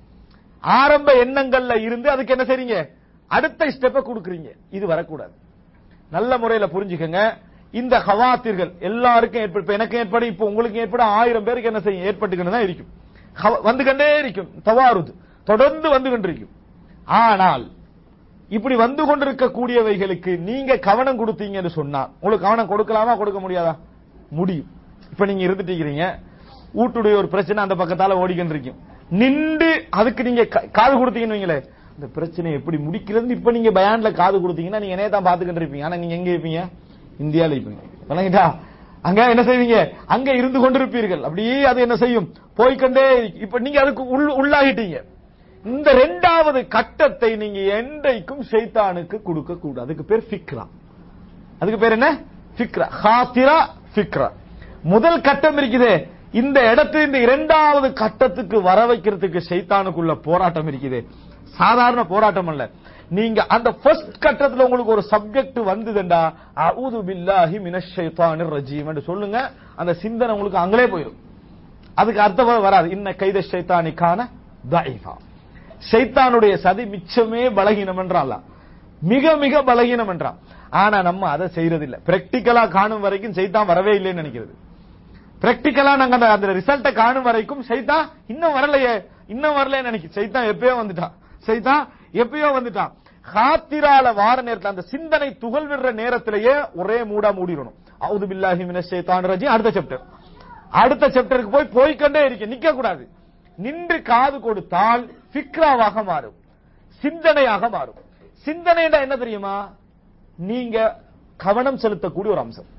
ஆரம்ப எண்ணங்கள்ல இருந்து அதுக்கு என்ன செய்றீங்க அடுத்த ஸ்டெப்பை கொடுக்குறீங்க இது வரக்கூடாது நல்ல முறையில புரிஞ்சுக்கங்க இந்த ஹவாத்திர்கள் எல்லாருக்கும் ஏற்படும் இப்ப எனக்கு ஏற்படும் இப்ப உங்களுக்கு ஏற்படும் ஆயிரம் பேருக்கு என்ன செய்யும் ஏற்பட்டுக்கிட்டு தான் இருக்கும் ஹவ- வந்து கொண்டே இருக்கும் தவாருது தொடர்ந்து வந்து கொண்டிருக்கும் ஆனால் இப்படி வந்து கொண்டிருக்கக்கூடியவைகளுக்கு நீங்க கவனம் கொடுத்தீங்கன்னு சொன்னா உங்களுக்கு கவனம் கொடுக்கலாமா கொடுக்க முடியாதா முடியும் இப்ப நீங்க இருந்துட்டீங்க வீட்டுடைய ஒரு பிரச்சனை அந்த பக்கத்தால ஓடிக்கிட்டு இருக்கும் நின்று அதுக்கு நீங்க கா- காது கொடுத்தீங்கன்னு வைங்களேன் இந்த பிரச்சனை எப்படி முடிக்கிறது இப்ப நீங்க பயான்ல காது கொடுத்தீங்கன்னா நீங்க நேதான் பாத்துக்கிட்டு இருப்பீங்க ஆனா நீங்க எங்க இருப்பீங்க இந்தியால இருப்பீங்க விளங்கிட்டா அங்க என்ன செய்வீங்க அங்க இருந்து கொண்டிருப்பீர்கள் அப்படியே அது என்ன செய்யும் போய்க்கொண்டே இருக்கு. இப்ப நீங்க அதுக்கு உள்- உள்ளாகிட்டீங்க இந்த ரெண்டாவது கட்டத்தை நீங்க என்றைக்கும் ஷைத்தானுக்கு கொடுக்க கூடாது அதுக்கு பேர் ஃபிக்ரா அதுக்கு பேர் என்ன ஃபிக்ரா ஹாத்திரா ஃபிக்ரா முதல் கட்டம் இருக்குதே இந்த இடத்துல இந்த இரண்டாவது கட்டத்துக்கு வர வைக்கிறதுக்கு ஷைத்தானுக்குள்ள போராட்டம் இருக்குது சாதாரண போராட்டம் அல்ல நீங்க அந்த ஃபர்ஸ்ட் கட்டத்துல உங்களுக்கு ஒரு சப்ஜெக்ட் வந்ததுண்டா அஊது பில்லாஹி மினஷ் ஷைத்தானிர் ரஜீம் என்று சொல்லுங்க அந்த சிந்தனை உங்களுக்கு அங்களே போயிடும் அதுக்கு அர்த்தம் வராது இன்ன கைத ஷைத்தானிக்கான தஈஃபா ஷைத்தானுடைய சதி மிச்சமே பலகீனம் என்றான் மிக மிக பலகீனம் என்றான் ஆனா நம்ம அதை செய்யறதில்ல பிராக்டிக்கலா காணும் வரைக்கும் சைத்தான் வரவே இல்லைன்னு நினைக்கிறது பிராக்டிக்கலா நாங்க அந்த அந்த ரிசல்ட்டை காணும் வரைக்கும் சைத்தான் இன்னும் வரலையே இன்னும் வரலையே நினைக்க சைத்தான் எப்பயோ வந்துட்டான் சைத்தான் எப்பயோ வந்துட்டான் ஹாத்திரால வார நேரத்துல அந்த சிந்தனை துகள் விடுற நேரத்திலேயே ஒரே மூடா மூடிடணும் அவுது பில்லாஹி மினஷ் ஷைத்தானிர் ரஜீம் அடுத்த சாப்டர் அடுத்த சாப்டருக்கு போய் போய்க்கொண்டே இருக்க நிக்க கூடாது நின்று காது கொடுத்தால் ஃபிக்ராவாக மாறும் சிந்தனையாக மாறும் சிந்தனைனா என்ன தெரியுமா நீங்க கவனம் செலுத்தக்கூடிய ஒரு அம்சம்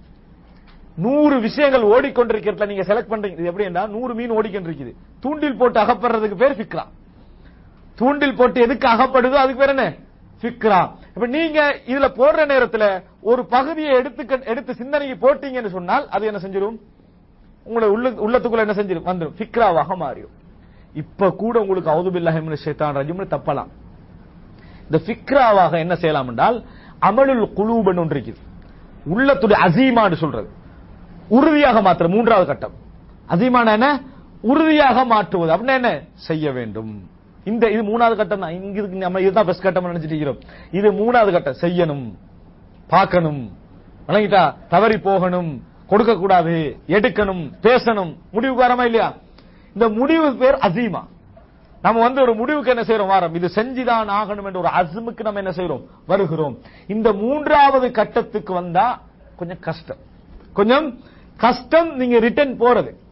நூறு விஷயங்கள் ஓடிக்கொண்டிருக்கிறதுல நீங்க செலக்ட் பண்றீங்க இது எப்படின்னா நூறு மீன் ஓடிக்கொண்டிருக்குது தூண்டில் போட்டு அகப்படுறதுக்கு பேர் ஃபிக்ரா தூண்டில் போட்டு எதுக்கு அகப்படுதோ அதுக்கு பேர் என்ன ஃபிக்ரா இப்ப நீங்க இதுல போடுற நேரத்துல ஒரு பகுதியை எடுத்து எடுத்து சிந்தனைக்கு போட்டீங்கன்னு சொன்னால் அது என்ன செஞ்சிடும் உங்களை உள்ள உள்ளத்துக்குள்ள என்ன செஞ்சிடும் வந்துடும் ஃபிக்ராவாக மாறிடும் இப்ப கூட உங்களுக்கு அவுதுபில்லாஹிமின் ஷைத்தான் ரஜிம்னு தப்பலாம் இந்த ஃபிக்ராவாக என்ன செய்யலாம் என்றால் அமலுல் குலூபன் ஒன்று இருக்குது உள்ளத்துடைய அசீமான்னு சொல்றது உறுதியாக மாற்ற மூன்றாவது கட்டம் அசீமான என்ன உறுதியாக மாற்றுவது அப்படின்னா என்ன செய்ய வேண்டும் இந்த இது மூணாவது கட்டம் தான் இங்க இருக்கு நம்ம இதுதான் பெஸ்ட் கட்டம் நினைச்சிட்டு இருக்கிறோம் இது மூணாவது கட்டம் செய்யணும் பார்க்கணும் வழங்கிட்டா தவறி போகணும் கொடுக்க கூடாது எடுக்கணும் பேசணும் முடிவுக்கு வரமா இல்லையா இந்த முடிவு பேர் அசீமா நம்ம வந்து ஒரு முடிவுக்கு என்ன செய்யறோம் வாரம் இது செஞ்சுதான் ஆகணும் என்ற ஒரு அசுமுக்கு நம்ம என்ன செய்யறோம் வருகிறோம் இந்த மூன்றாவது கட்டத்துக்கு வந்தா கொஞ்சம் கஷ்டம் கொஞ்சம் கஷ்டம் நீங்க ரிட்டர்ன் போறது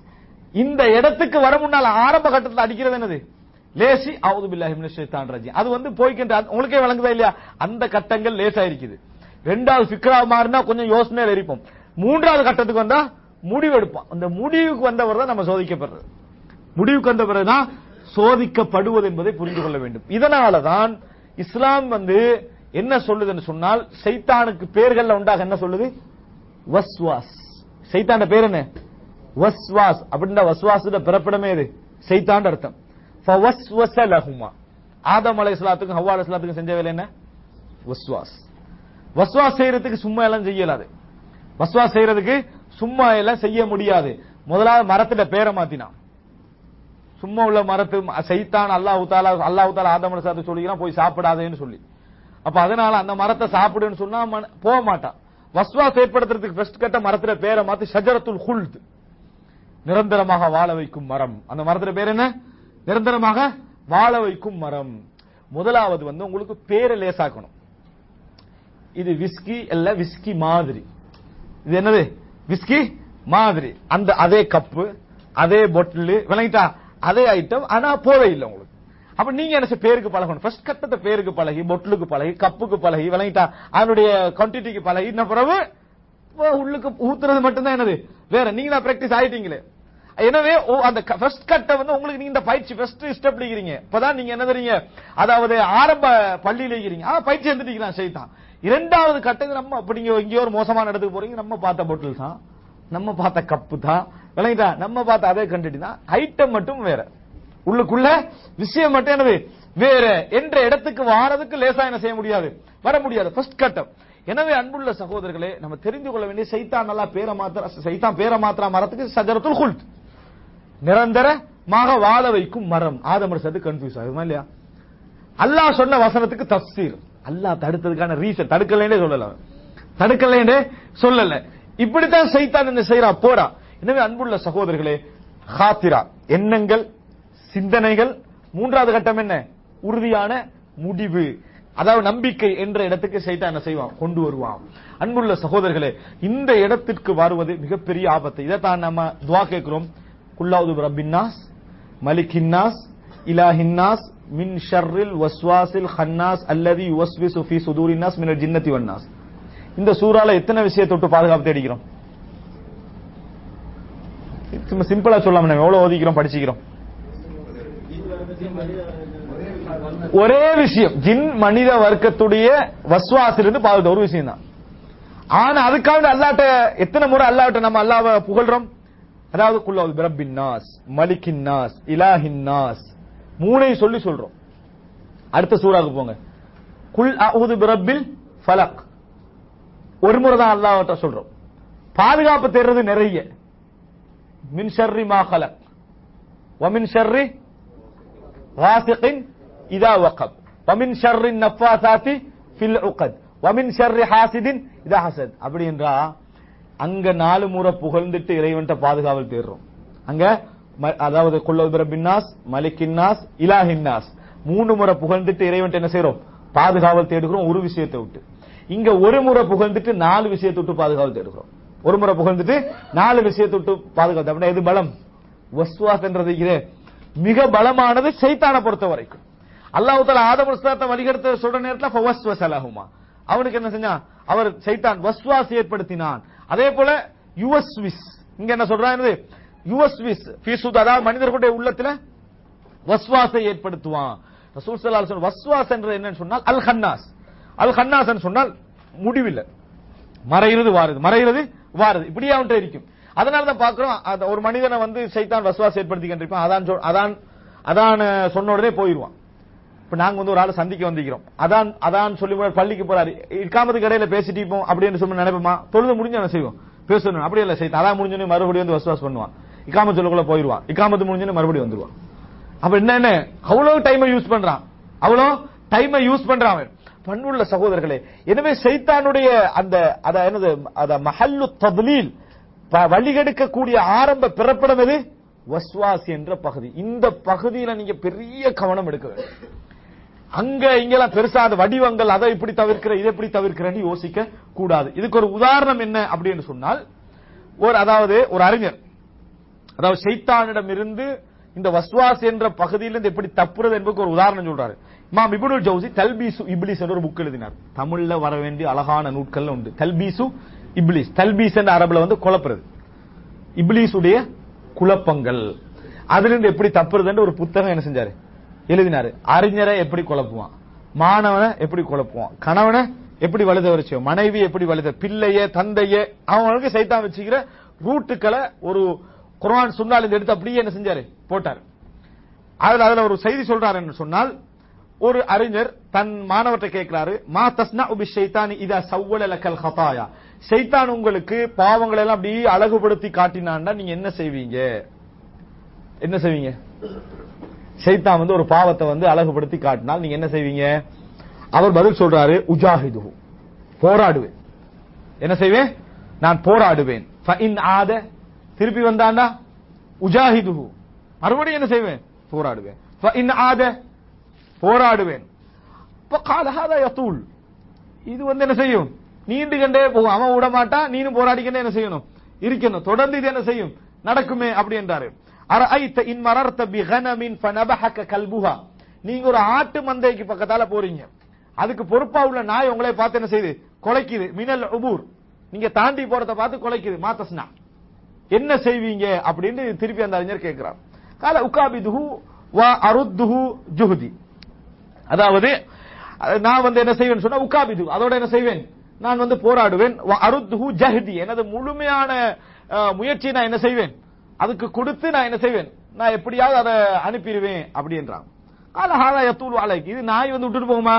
இந்த இடத்துக்கு வர முன்னால் ஆரம்ப கட்டத்தில் அடிக்கிறது என்னது லேசி அவுது பில்லாஹி மினஷ் ஷைத்தானிர் ரஜீம் அது வந்து போய்க்கின்ற உங்களுக்கே விளங்குதா இல்லையா அந்த கட்டங்கள் லேசா இருக்குது ரெண்டாவது ஃபிக்ரா மாறினா கொஞ்சம் யோசனையில இருப்போம் மூன்றாவது கட்டத்துக்கு வந்தா முடிவு எடுப்போம் அந்த முடிவுக்கு வந்தவர் தான் நம்ம சோதிக்கப்படுறது முடிவுக்கு வந்த பிறகுதான் சோதிக்கப்படுவது என்பதை புரிந்து கொள்ள வேண்டும் இதனாலதான் இஸ்லாம் வந்து என்ன சொல்லுதுன்னு சொன்னால் சைத்தானுக்கு பேர்கள்ல உண்டாக என்ன சொல்லுது வஸ்வாஸ் சைத்தாண்ட பேர் என்ன வஸ்வாஸ் அப்படின்ற வஸ்வாசுட பிறப்பிடமே இது சைத்தாண்ட அர்த்தம் ஃபவஸ்வஸ லஹுமா ஆதம் அலைஹிஸ்ஸலாத்துக்கும் ஹவ்வா அலைஹிஸ்ஸலாத்துக்கும் செஞ்ச வேலை என்ன வஸ்வாஸ் வஸ்வாஸ் செய்யறதுக்கு சும்மா எல்லாம் செய்யலாது வஸ்வாஸ் செய்யறதுக்கு சும்மா எல்லாம் செய்ய முடியாது முதலாவது மரத்துல பேரை மாத்தினான் சும்மா உள்ள மரத்து சைத்தான் அல்லாஹ் தாலா அல்லாஹ் தாலா ஆதம் அலைஹிஸ்ஸலாத்து சொல்லிக்கிறான் போய் சாப்பிடாதேன்னு சொல்லி அப்ப அதனால அந்த மரத்தை சாப்பிடுன்னு சொன்னா மன- போக மாட்டான் வஸ்வாஸ் ஏற்படுத்துறதுக்கு ஃபர்ஸ்ட் கட்ட மரத்துல பேரை மாத்தி ஷஜரத்துல் ஹுல்த் நிரந்தரமாக வாழ வைக்கும் மரம் அந்த மரத்துல பேர் என்ன நிரந்தரமாக வாழ வைக்கும் மரம் முதலாவது வந்து உங்களுக்கு பேரை லேசாக்கணும் இது விஸ்கி அல்ல விஸ்கி மாதிரி இது என்னது விஸ்கி மாதிரி அந்த அதே கப்பு அதே பொட்டில் விளங்கிட்டா அதே ஐட்டம் ஆனா போவே இல்லை உங்களுக்கு அப்ப நீங்க என்ன செய்ய பேருக்கு பழகணும் ஃபர்ஸ்ட் கட்டத்தை பேருக்கு பழகி பொட்டிலுக்கு பழகி கப்புக்கு பழகி விளங்கிட்டா அதனுடைய குவான்டிட்டிக்கு பழகி இன்ன பிறகு ஓ, உள்ளுக்கு ஊத்துறது மட்டும்தான் என்னது வேற நீங்க தான் பிராக்டிஸ் ஆயிட்டீங்களே எனவே ஓ, அந்த ஃபர்ஸ்ட் கட்ட வந்து உங்களுக்கு நீங்க இந்த பயிற்சி ஃபர்ஸ்ட் ஸ்டெப் இருக்கிறீங்க இப்பதான் நீங்க என்ன தெரியுங்க அதாவது ஆரம்ப பள்ளியில இருக்கிறீங்க ஆ பயிற்சி எடுத்துட்டீங்களா செய்தான் இரண்டாவது கட்டது நம்ம அப்படி இங்க எங்கேயோ ஒரு மோசமான இடத்துக்கு போறீங்க நம்ம பார்த்த பொட்டில் தான் நம்ம பார்த்த கப்பு தான் விளங்கிட்டா நம்ம பார்த்த அதே கண்டிட்டு தான் ஐட்டம் மட்டும் வேற உள்ளுக்குள்ள விஷயம் மட்டும் என்னது வேற என்ற இடத்துக்கு வாரதுக்கு லேசா என்ன செய்ய முடியாது வர முடியாது ஃபர்ஸ்ட் கட்டம் எனவே அன்புள்ள சகோதரர்களே நம்ம தெரிந்து கொள்ள வேண்டிய சைத்தான் நல்லா பேர மாத்திர சைத்தான் பேர மாத்திரா மரத்துக்கு சஜரத்துல் ஹுல்த் நிரந்தரமாக வாழ வைக்கும் மரம் ஆதமர் சது கன்ஃபியூஸ் ஆகுமா இல்லையா அல்லாஹ் சொன்ன வசனத்துக்கு தப்சீர் அல்லாஹ் தடுத்ததுக்கான ரீசன் தடுக்கலைன்னே சொல்லல அவன். தடுக்கலைன்னே சொல்லல இப்படித்தான் சைத்தான் என்ன செய்யறா போறா எனவே அன்புள்ள சகோதரர்களே ஹாத்திரா எண்ணங்கள் சிந்தனைகள் மூன்றாவது கட்டம் என்ன உறுதியான முடிவு அதாவது நம்பிக்கை என்ற இடத்துக்கு சைத்தான் என்ன செய்வான் கொண்டு வருவான் அன்புள்ள சகோதரர்களே இந்த இடத்திற்கு வருவது மிகப்பெரிய ஆபத்து இதைத்தான் நம்ம துவா கேட்கிறோம் குல்லாவுது ரப்பின்னாஸ் மலிக்கின்னாஸ் இலாஹின்னாஸ் மின் ஷர்ரில் வஸ்வாசில் ஹன்னாஸ் அல்லதி யுவஸ்விசு ஃபி சுதூரின்னாஸ் மினல் ஜின்னதி வன்னாஸ் இந்த சூறால எத்தனை விஷயத்தை விட்டு பாதுகாப்பு தேடிக்கிறோம் சும்மா சிம்பிளா சொல்லாம நம்ம எவ்வளவு ஓதிக்கிறோம் படிச்சுக்கிறோம் ஒரே விஷயம் ஜின் மனித வர்க்கத்துடைய வஸ்வாசிலிருந்து பாதுகாத்த ஒரு விஷயம் தான் ஆனா அதுக்காக அல்லாட்ட எத்தனை முறை அல்லாட்ட நம்ம அல்லாவை புகழ்றோம் அதாவது குல்லாவது பிரபின் நாஸ் மலிக்கின் நாஸ் இலாஹின் நாஸ் மூணையும் சொல்லி சொல்றோம் அடுத்த சூறாக்கு போங்க குல் அவுது பிரபில் ஃபலக் ஒரு முறை தான் அல்லாஹ்ட்ட சொல்றோம் பாதுகாப்பு தேடுறது நிறைய மின் ஷர்ரி மா ஹலக் ومن شر غاسق إذا وقب ومن شر النفاثات في العقد ومن شر حاسد إذا حسد அப்படி என்றா அங்க நாலு முறை புகழ்ந்துட்டு இறைவன்ட்ட பாதுகாவல் தேடுறோம் அங்க ம- அதாவது குல்லோபர பின்னாஸ் மலிக்கின்னாஸ் இலாஹின்னாஸ் மூணு முறை புகழ்ந்துட்டு இறைவன்ட்ட என்ன செய்றோம் பாதுகாவல் தேடுகிறோம் ஒரு விஷயத்தை விட்டு இங்க ஒரு முறை புகழ்ந்துட்டு நாலு விஷயத்தை விட்டு பாதுகாவல் தேடுகிறோம் ஒரு முறை புகழ்ந்துட்டு நாலு விஷயத்தை விட்டு பாதுகாத்து அப்படின்னா எது பலம் வஸ்வாஸ் என்றது இது மிக பலமானது சைத்தான பொறுத்த வரைக்கும் அல்லாஹ் தாலா ஆதம் அலைஹிஸ்ஸலாத்தை வழிகெடுத்த சொல்ற நேரத்துல ஃபவஸ்வஸ லஹுமா அவனுக்கு என்ன செஞ்சான் அவர் சைத்தான் வஸ்வாஸ் ஏற்படுத்தினான் அதே போல யுவஸ்விஸ் இங்க என்ன சொல்றான் யுவஸ்விஸ் ஃபீசுத் அதாவது மனிதர்களுடைய உள்ளத்துல வஸ்வாஸை ஏற்படுத்துவான் ரசூல் ஸல்லல்லாஹு அலைஹி வஸல்லம் வஸ்வாஸ் என்றது என்னன்னு சொன்னால் அல் ஹன்னாஸ் அல் ஹன்னாஸ் என்று சொன்னால் முடிவில்லை மறைகிறது வாருது மறைகிறது வாருது இப்படியே அவன்கிட்ட இருக்கும் அதனால தான் பாக்குறோம் அந்த ஒரு மனிதனை வந்து சைத்தான் வசுவாஸ் ஏற்படுத்திக்கிட்டு இருப்பான் அதான் சொ- அதான் அதான் அஹ், சொன்ன உடனே போயிடுவான் இப்ப நாங்க வந்து ஒரு ஆளை சந்திக்க வந்திருக்கிறோம் அதான் அதான் சொல்லி முன்னாடி பள்ளிக்கு போறாரு இருக்காமதுக்கு இடையில பேசிட்டு இருப்போம் அப்படின்னு சொல்லி நினைப்போமா தொழுது முடிஞ்சு என்ன செய்வோம் பேசணும் அப்படி இல்ல சைத்தான் அதான் முடிஞ்சோடனே மறுபடியும் வந்து வசுவாஸ் பண்ணுவான் இக்காமத்து சொல்லுக்குள்ள போயிடுவான் இக்காமத்து முடிஞ்சோடனே மறுபடியும் வந்துருவான் அப்ப என்ன அவ்வளவு டைமை யூஸ் பண்றான் அவ்வளவு டைமை யூஸ் பண்றான் அவன் பண்புள்ள சகோதரர்களே எனவே சைத்தானுடைய அந்த அத என்னது அத மஹல்லு தத்லீல் ப- வழிகெடுக்கக்கூடிய ஆரம்ப பிறப்பிடம் எது வஸ்வாஸ் என்ற பகுதி இந்த பகுதியில நீங்க பெரிய கவனம் எடுக்க வேண்டும் அங்க இங்கெல்லாம் பெருசா அந்த வடிவங்கள் அதை இப்படி தவிர்க்கிற இதை இப்படி தவிர்க்கிறேன்னு யோசிக்க கூடாது இதுக்கு ஒரு உதாரணம் என்ன அப்படின்னு சொன்னால் ஒரு அதாவது ஒரு அறிஞர் அதாவது ஷைத்தானிடம் இருந்து இந்த வஸ்வாஸ் என்ற பகுதியிலிருந்து எப்படி தப்புறது என்பதுக்கு ஒரு உதாரணம் சொல்றாரு இமாம் இப்னுல் ஜவுசி தல்பீசு இப்லிஸ் என்ற ஒரு புக் எழுதினார் தமிழ்ல வர வேண்டிய அழகான நூட்கள்ல உண்டு தல்பீசு இப்லிஸ் தல்பீஸ் என்ற அரபுல வந்து குழப்புறது இப்லீஸுடைய குழப்பங்கள் அதிலிருந்து எப்படி தப்புறதுன்னு ஒரு புத்தகம் என்ன செஞ்சாரு எழுதினாரு அறிஞரை எப்படி குழப்புவான் மாணவனை எப்படி குழப்புவான் கணவனை எப்படி வலுத வரைச்சோம் மனைவி எப்படி வலுத பிள்ளைய தந்தைய அவங்களுக்கு சைத்தான் வச்சுக்கிற ரூட்டுக்களை ஒரு குர்ஆன் சுன்னால இருந்து எடுத்து அப்படியே என்ன செஞ்சாரு போட்டாரு அதுல அதுல ஒரு செய்தி சொல்றாரு என்று சொன்னால் ஒரு அறிஞர் தன் மாணவர்கிட்ட கேட்கிறாரு மா தஸ்னா உபி ஷைத்தானி இதா சவ்வல லக்கல் ஹதாயா ஷைத்தான் உங்களுக்கு பாவங்களை எல்லாம் அப்படியே அழகுபடுத்தி காட்டினான்னா நீங்க என்ன செய்வீங்க என்ன செய்வீங்க ஷைத்தான் வந்து ஒரு பாவத்தை வந்து அழகுபடுத்தி காட்டினால் நீங்க என்ன செய்வீங்க அவர் பதில் சொல்றாரு உஜாஹிது போராடுவேன் என்ன செய்வேன் நான் போராடுவேன் ஃபஇன் ஆத திருப்பி வந்தாண்டா உஜாஹிது மறுபடியும் என்ன செய்வேன் போராடுவேன் ஃபஇன் ஆத போராடுவேன் இப்ப காலஹாதா யத்தூல் இது வந்து என்ன செய்யும் நீண்டு கண்டே போகும் அவன் விட மாட்டான் நீனும் போராடிக்கண்டே என்ன செய்யணும் இருக்கணும் தொடர்ந்து இது என்ன செய்யும் நடக்குமே அப்படி என்றாரு அரஐத்த இன் மரர்த்த பி கனமின் ஃபனபஹக கல்புஹா நீங்க ஒரு ஆட்டு மந்தைக்கு பக்கத்தால போறீங்க அதுக்கு பொறுப்பா உள்ள நாய் உங்களை பார்த்து என்ன செய்யுது கொலைக்குது மினல் உபூர் நீங்க தாண்டி போறத பார்த்து கொலைக்குது மாத்தஸ்னா என்ன செய்வீங்க அப்படின்னு திருப்பி அந்த அறிஞர் கேட்கிறார் கால உகாபிதுஹு வா அருத்துஹு ஜுஹதி அதாவது அஹ், நான் வந்து என்ன செய்வேன் சொன்னா உகாபிது அதோட என்ன செய்வேன் நான் வந்து போராடுவேன் வ அருத்துஹு ஜஹதி எனது முழுமையான அஹ், முயற்சியை நான் என்ன செய்வேன் அதுக்கு கொடுத்து நான் என்ன செய்வேன் நான் எப்படியாவது அதை அனுப்பிடுவேன் அப்படி என்றான் கால ஹாதா யத்தூல் அலைக் இது நாய் வந்து விட்டுட்டு போகுமா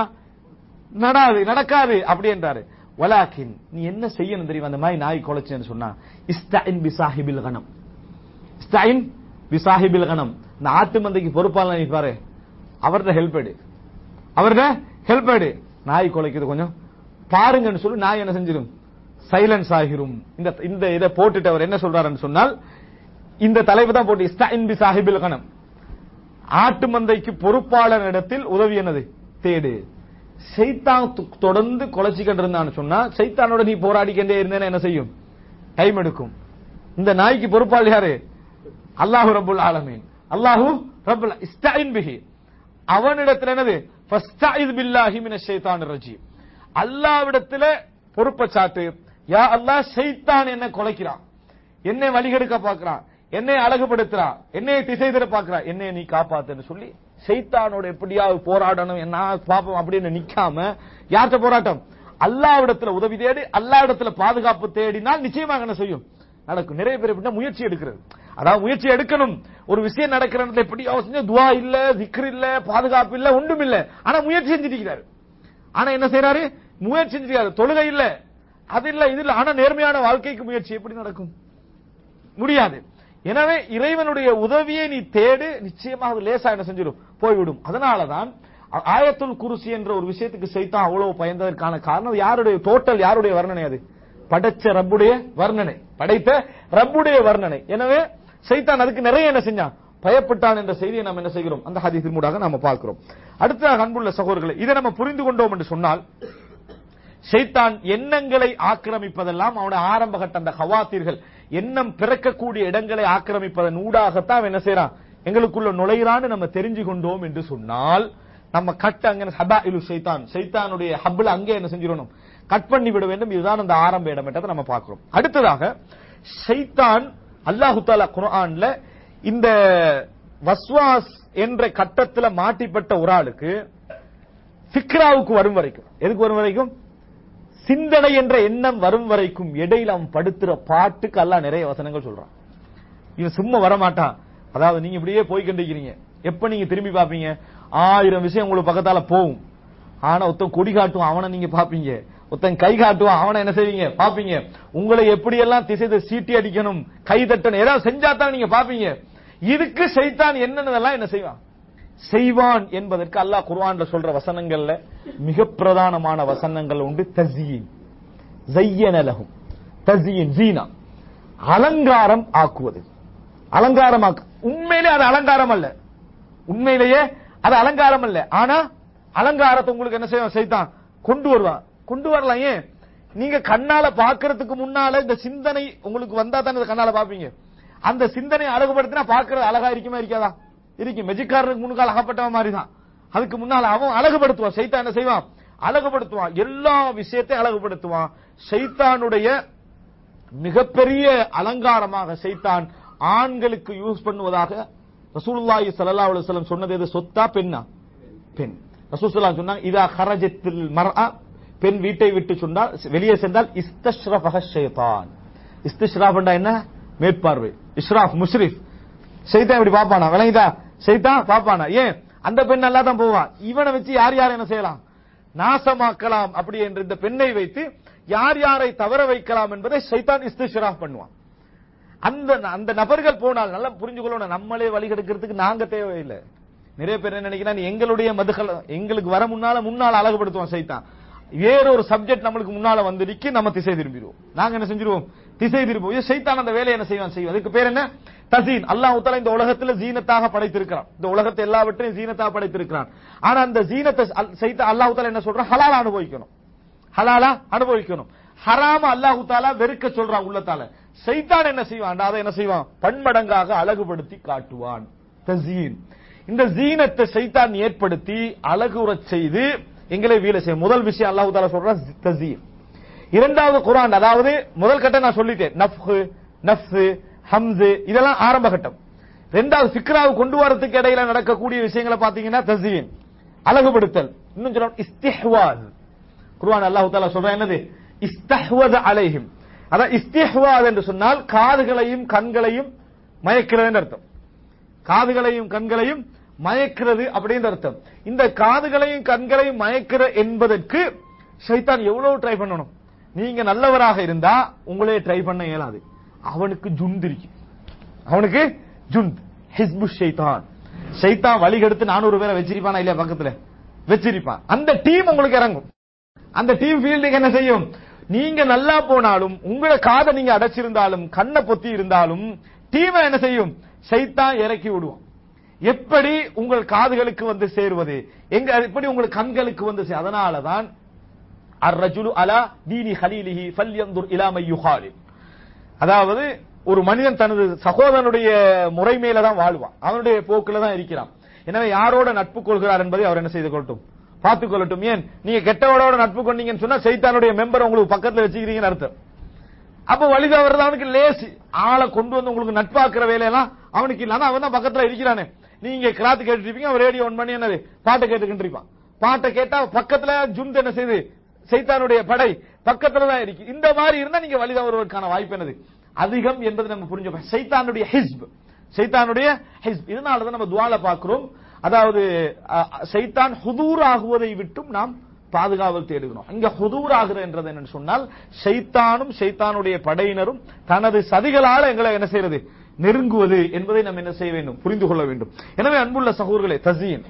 நடாது நடக்காது அப்படி என்றாரு வலாக்கின் நீ என்ன செய்யணும் தெரியுமா அந்த மாதிரி நாய் குலைச்சேன்னு சொன்னா இஸ்தாயின் பி சாஹிபில் கணம் இஸ்தாயின் பி சாஹிபில் கணம் இந்த ஆட்டு மந்தைக்கு பொறுப்பாளர் நிற்பாரு அவர்கிட்ட ஹெல்ப் எடு அவர்கிட்ட ஹெல்ப் எடு நாய் குலைக்குது கொஞ்சம் பாருங்கன்னு சொல்லி நாய் என்ன செஞ்சிடும் சைலன்ஸ் ஆகிரும் இந்த இந்த இதை போட்டுட்டு அவர் என்ன சொல்றாருன்னு சொன்னால் இந்த தலைப்பு தான் போட்டு இஸ்தாயின் பி சாஹிபில் கணம் ஆட்டு மந்தைக்கு பொறுப்பாளர் இடத்தில் உதவி என்னது தேடு சைத்தான் து- தொடர்ந்து கொலைச்சிக்கிட்டு இருந்தான்னு சொன்னா சைத்தானோட நீ போராடிக்கிட்டே இருந்தேன்னா என்ன செய்யும் டைம் எடுக்கும் இந்த நாய்க்கு பொறுப்பாளர் யாரு அல்லாஹு ரப்புல் ஆலமீன் அல்லாஹு ரப்புல் இஸ்தாயின் பிஹி அவனிடத்தில் என்னது ஃபஸ்தாயிஸ் பில்லாஹி மினஷ் ஷைத்தானிர் ரஜீம் அல்லாஹ்விடத்துல பொறுப்பை சாட்டு யா அல்லாஹ் ஷைத்தான் என்ன கொலைக்கிறான் என்னை வழிகெடுக்க பார்க்கறான் என்னை அழகுபடுத்துறான் என்னை திசை திர பார்க்கறான் என்னை நீ காப்பாத்துன்னு சொல்லி சைத்தானோட எப்படியாவது போராடணும் என்ன பாப்போம் அப்படின்னு நிக்காம யார்கிட்ட போராட்டம் அல்லாவிடத்துல உதவி தேடி அல்லாவிடத்துல பாதுகாப்பு தேடினால் நிச்சயமாக என்ன செய்யும் நடக்கும் நிறைய பேர் எப்படின்னா முயற்சி எடுக்கிறது அதாவது முயற்சி எடுக்கணும் ஒரு விஷயம் நடக்கிற இடத்துல எப்படி அவசியம் துவா இல்ல திக்ர் இல்ல பாதுகாப்பு இல்ல ஒன்றும் இல்ல ஆனா முயற்சி செஞ்சிருக்கிறாரு ஆனா என்ன செய்யறாரு முயற்சி செஞ்சிருக்காரு தொழுகை இல்ல அது இல்ல இது இல்ல ஆனா நேர்மையான வாழ்க்கைக்கு முயற்சி எப்படி நடக்கும் முடியாது எனவே இறைவனுடைய உதவியை நீ தேடு நிச்சயமாக அது லேசா என்ன செஞ்சிடும் போய்விடும் அதனாலதான் ஆ- ஆயத்துல் குருசி என்ற ஒரு விஷயத்துக்கு செய்தான் அவ்வளவு பயந்ததற்கான காரணம் யாருடைய டோட்டல் யாருடைய வர்ணனை அது படைச்ச ரப்புடைய வர்ணனை படைத்த ரப்புடைய வர்ணனை எனவே சைத்தான் அதுக்கு நிறைய என்ன செஞ்சான் பயப்பட்டான் என்ற செய்தியை நாம் என்ன செய்கிறோம் அந்த ஹதீஸின் மூடாக நாம பார்க்கிறோம் அடுத்த அன்புள்ள சகோதரர்களை இதை நம்ம புரிந்து கொண்டோம் என்று சொன்னால் ஷைத்தான் எண்ணங்களை ஆக்கிரமிப்பதெல்லாம் அவனுடைய ஆரம்ப கட்ட அந்த ஹவாத்தீர்கள் எண்ணம் பிறக்கக்கூடிய இடங்களை ஆக்கிரமிப்பதன் ஊடாகத்தான் அவன் என்ன செய்யறான் எங்களுக்குள்ள நுழையிறான்னு நம்ம தெரிஞ்சு கொண்டோம் என்று சொன்னால் நம்ம கட் அங்க ஹபா இலு ஷைத்தான் ஷைத்தானுடைய ஹப்ல அங்கே என்ன செஞ்சிடணும் கட் பண்ணி விட வேண்டும் இதுதான் அந்த ஆரம்ப இடம் என்றதை நம்ம பார்க்கிறோம் அடுத்ததாக ஷைத்தான் அல்லாஹு தாலா குர்ஆன்ல இந்த வஸ்வாஸ் என்ற கட்டத்துல மாட்டிப்பட்ட ஒரு ஆளுக்கு ஃபிக்ராவுக்கு வரும் வரைக்கும் எதுக்கு வரும் வரைக்கும் சிந்தனை என்ற எண்ணம் வரும் வரைக்கும் இடையில அவன் படுத்துற பாட்டுக்கு அல்லாஹ் நிறைய வசனங்கள் சொல்றான் இவன் சும்மா வரமாட்டான் அதாவது நீங்க இப்படியே போய் கொண்டிருக்கிறீங்க எப்ப நீங்க திரும்பி பாப்பீங்க ஆயிரம் விஷயம் உங்களுக்கு பக்கத்தால போகும் ஆனா ஒருத்தன் கொடி காட்டுவான் அவனை நீங்க பாப்பீங்க ஒருத்தன் கை காட்டுவான் அவனை என்ன செய்வீங்க பாப்பீங்க உங்களை எப்படியெல்லாம் திசை சீட்டி அடிக்கணும் கை தட்டணும் ஏதாவது செஞ்சா தான் நீங்க பாப்பீங்க இதுக்கு சைத்தான் என்னென்னதெல்லாம் என்ன செய்வான் செய்வான் என்பதற்கு அல்லாஹ் குர்ஆன்ல சொல்ற வசனங்கள்ல மிக பிரதானமான வசனங்கள் உண்டு தஸ்யீன் ஜய்யன லஹும் தஸ்யீன் ஜீனா அலங்காரம் ஆக்குவது அலங்காரம் ஆக்கு உண்மையிலே அது அலங்காரம் அல்ல உண்மையிலேயே அது அலங்காரம் அல்ல ஆனா அலங்காரத்தை உங்களுக்கு என்ன செய்வான் செய்தான் கொண்டு வருவான் கொண்டு வரலாம் ஏன் நீங்க கண்ணால பாக்குறதுக்கு முன்னால இந்த சிந்தனை உங்களுக்கு வந்தா தானே இதை கண்ணால பாப்பீங்க அந்த சிந்தனையை அழகுபடுத்தினா பார்க்கறது அழகா இருக்குமா இருக்காதா இருக்கும் மெஜிக்காரனுக்கு முன்னால் அகப்பட்டவன் மாதிரி தான் அதுக்கு முன்னால் அவன் அழகுபடுத்துவான் சைத்தான் என்ன செய்வான் அழகுபடுத்துவான் எல்லா விஷயத்தையும் அழகுபடுத்துவான் சைத்தானுடைய மிகப்பெரிய அலங்காரமாக சைத்தான் ஆண்களுக்கு யூஸ் பண்ணுவதாக ரசூலுல்லாஹி ஸல்லல்லாஹு அலைஹி வஸல்லம் சொன்னது எது சொத்தா பெண்ணா பெண் ரசூல் ஸல்லல்லாஹு சொன்னாங்க இதா ஹரஜத்தில் மர்அ பெண் வீட்டை விட்டு சொன்னால் வெளியே சென்றால் இஸ்தஷ்ரஃபஹ ஷைத்தான் இஸ்திஷ்ராஃப்னா என்ன மேற்பார்வை இஷ்ராஃப் முஷ்ரிஃப் சைத்தான் இப்படி பாப்பானா விளங்கிதா சைத்தான் பாப்பானா ஏன் அந்த பெண் நல்லா தான் போவான் இவனை வச்சு யார் யார் என்ன செய்யலாம் நாசமாக்கலாம் அப்படி என்று இந்த பெண்ணை வைத்து யார் யாரை தவற வைக்கலாம் என்பதை சைத்தான் இஸ்திஷ்ராஃப் பண்ணுவான் அந்த அந்த நபர்கள் போனால் நல்லா புரிஞ்சுக்கொள்ளணும் நம்மளே வழி கெடுக்கிறதுக்கு நாங்க தேவையில்லை நிறைய பேர் என்ன நினைக்கிறாங்க எங்களுடைய மதுகள் எங்களுக்கு வர முன்னால முன்னால அழகுபடுத்துவோம் சைத்தான் வேறொரு சப்ஜெக்ட் நம்மளுக்கு முன்னால வந்து நிக்கி நம்ம திசை திரும்பிடுவோம் நாங்க என்ன செஞ்சிருவோம் திசை திரும்புவோம் இது சைத்தான் அந்த வேலையை என்ன செய்வான் செய்வோம் அதுக்கு பேர் என்ன தசீன் அல்லாஹ் தஆலா இந்த உலகத்துல ஜீனத்தாக படைத்திருக்கிறான் இந்த உலகத்தை எல்லாவற்றையும் ஜீனத்தாக படைத்திருக்கிறான் ஆனா அந்த ஜீனத்தை சைத்தான் அல்லாஹ் தஆலா என்ன சொல்றான் ஹலாலா அனுபவிக்கணும் ஹலாலா அனுபவிக்கணும் ஹராம அல்லாஹு தாலா வெறுக்க சொல்றான் உள்ளத்தால சைத்தான் என்ன செய்வான் அதை என்ன செய்வான் பன்மடங்காக அழகுபடுத்தி காட்டுவான் தசீன் இந்த ஜீனத்தை சைத்தான் ஏற்படுத்தி அழகுறச் செய்து எங்களை வீல செய்யும் முதல் விஷயம் அல்லாஹு தாலா சொல்றான் தசீன் இரண்டாவது குரான் அதாவது முதல் கட்டம் நான் சொல்லிட்டேன் நஃப்ஹு நஃப்ஸு ஹம்ஸு இதெல்லாம் ஆரம்ப கட்டம் ரெண்டாவது ஃபிக்ராவை கொண்டு வரதுக்கு இடையில நடக்கக்கூடிய விஷயங்களை பாத்தீங்கன்னா தசீன் அழகுபடுத்தல் இன்னும் சொல்ல இஸ்திஹ்வாஸ் குர்ஆன் அல்லாஹ் தஆலா சொல்றான் என்னது இஸ்தஹ்வத அலைஹிம் அதான் இஸ்திஹ்வாத் என்று சொன்னால் காதுகளையும் கண்களையும் மயக்கிறது அர்த்தம் காதுகளையும் கண்களையும் மயக்கிறது அப்படின்னு அர்த்தம் இந்த காதுகளையும் கண்களையும் மயக்கிற என்பதற்கு ஷைத்தான் எவ்வளவு ட்ரை பண்ணணும் நீங்க நல்லவராக இருந்தா உங்களே ட்ரை பண்ண இயலாது அவனுக்கு ஜுண்ட் இருக்கு அவனுக்கு ஜுண்ட் ஹிஸ்பு ஷைத்தான் ஷைத்தான் வழிகெடுத்து நானூறு பேரை வச்சிருப்பானா இல்லையா பக்கத்துல வச்சிருப்பான் அந்த டீம் உங்களுக்கு இறங்கும் அந்த டீம் ஃபீல்டுக்கு என்ன செய்யும் நீங்க நல்லா போனாலும் உங்களை காதை நீங்க அடைச்சிருந்தாலும் கண்ணை பொத்தி இருந்தாலும் டீமை என்ன செய்யும் சைத்தான் இறக்கி விடுவோம் எப்படி உங்கள் காதுகளுக்கு வந்து சேருவது எங்க எப்படி உங்கள் கண்களுக்கு வந்து சே- அதனாலதான் அர்ரஜுலு அலா தீனி ஹலீலிஹி ஃபல்யந்துர் இலா மை யுகாலில் அதாவது ஒரு மனிதன் தனது சகோதரனுடைய முறை மேல தான் வாழ்வான் அவனுடைய போக்குல தான் இருக்கிறான் எனவே யாரோட நட்பு கொள்கிறார் என்பதை அவர் என்ன செய்து கொள்ளட்டும் பார்த்துக் கொள்ளட்டும் ஏன் நீங்க கெட்டவரோட நட்பு கொண்டீங்கன்னு சொன்னா சைத்தானுடைய மெம்பர் உங்களுக்கு பக்கத்துல வச்சுக்கிறீங்கன்னு அர்த்தம் அப்ப வழிதவறது அவனுக்கு லேசி ஆளை கொண்டு வந்து உங்களுக்கு நட்பாக்குற வேலையெல்லாம் அவனுக்கு இல்ல ஆனா அவன் தான் பக்கத்துல இருக்கிறானே நீங்க கிளாத் கேட்டுட்டு இருப்பீங்க அவன் ரேடியோ ஒன் பண்ணி என்னது பாட்டை கேட்டுக்கிட்டு இருப்பான் பாட்டை கேட்டா பக்கத்துல ஜுண்ட் என்ன செய்யுது சைத்தானுடைய படை பக்கத்துல தான் இருக்கு இந்த மாதிரி இருந்தா நீங்க வழி தவறுவதற்கான வாய்ப்பு என்னது அதிகம் என்பது நம்ம புரிஞ்சுப்போம் சைத்தானுடைய ஹிஸ்ப் சைத்தானுடைய ஹிஸ்ப் இதனால தான் நம்ம துவால பார்க்கிறோம் அதாவது அ, சைத்தான் ஹுதூர் ஆகுவதை விட்டும் நாம் பாதுகாவல் தேடுகிறோம் இங்க ஹுதூர் ஆகுறது என்றது என்னன்னு சொன்னால் சைத்தானும் சைத்தானுடைய படையினரும் தனது சதிகளால எங்களை என்ன செய்யறது நெருங்குவது என்பதை நம்ம என்ன செய்ய வேண்டும் புரிந்து கொள்ள வேண்டும் எனவே அன்புள்ள சகோதரர்களே தசீன்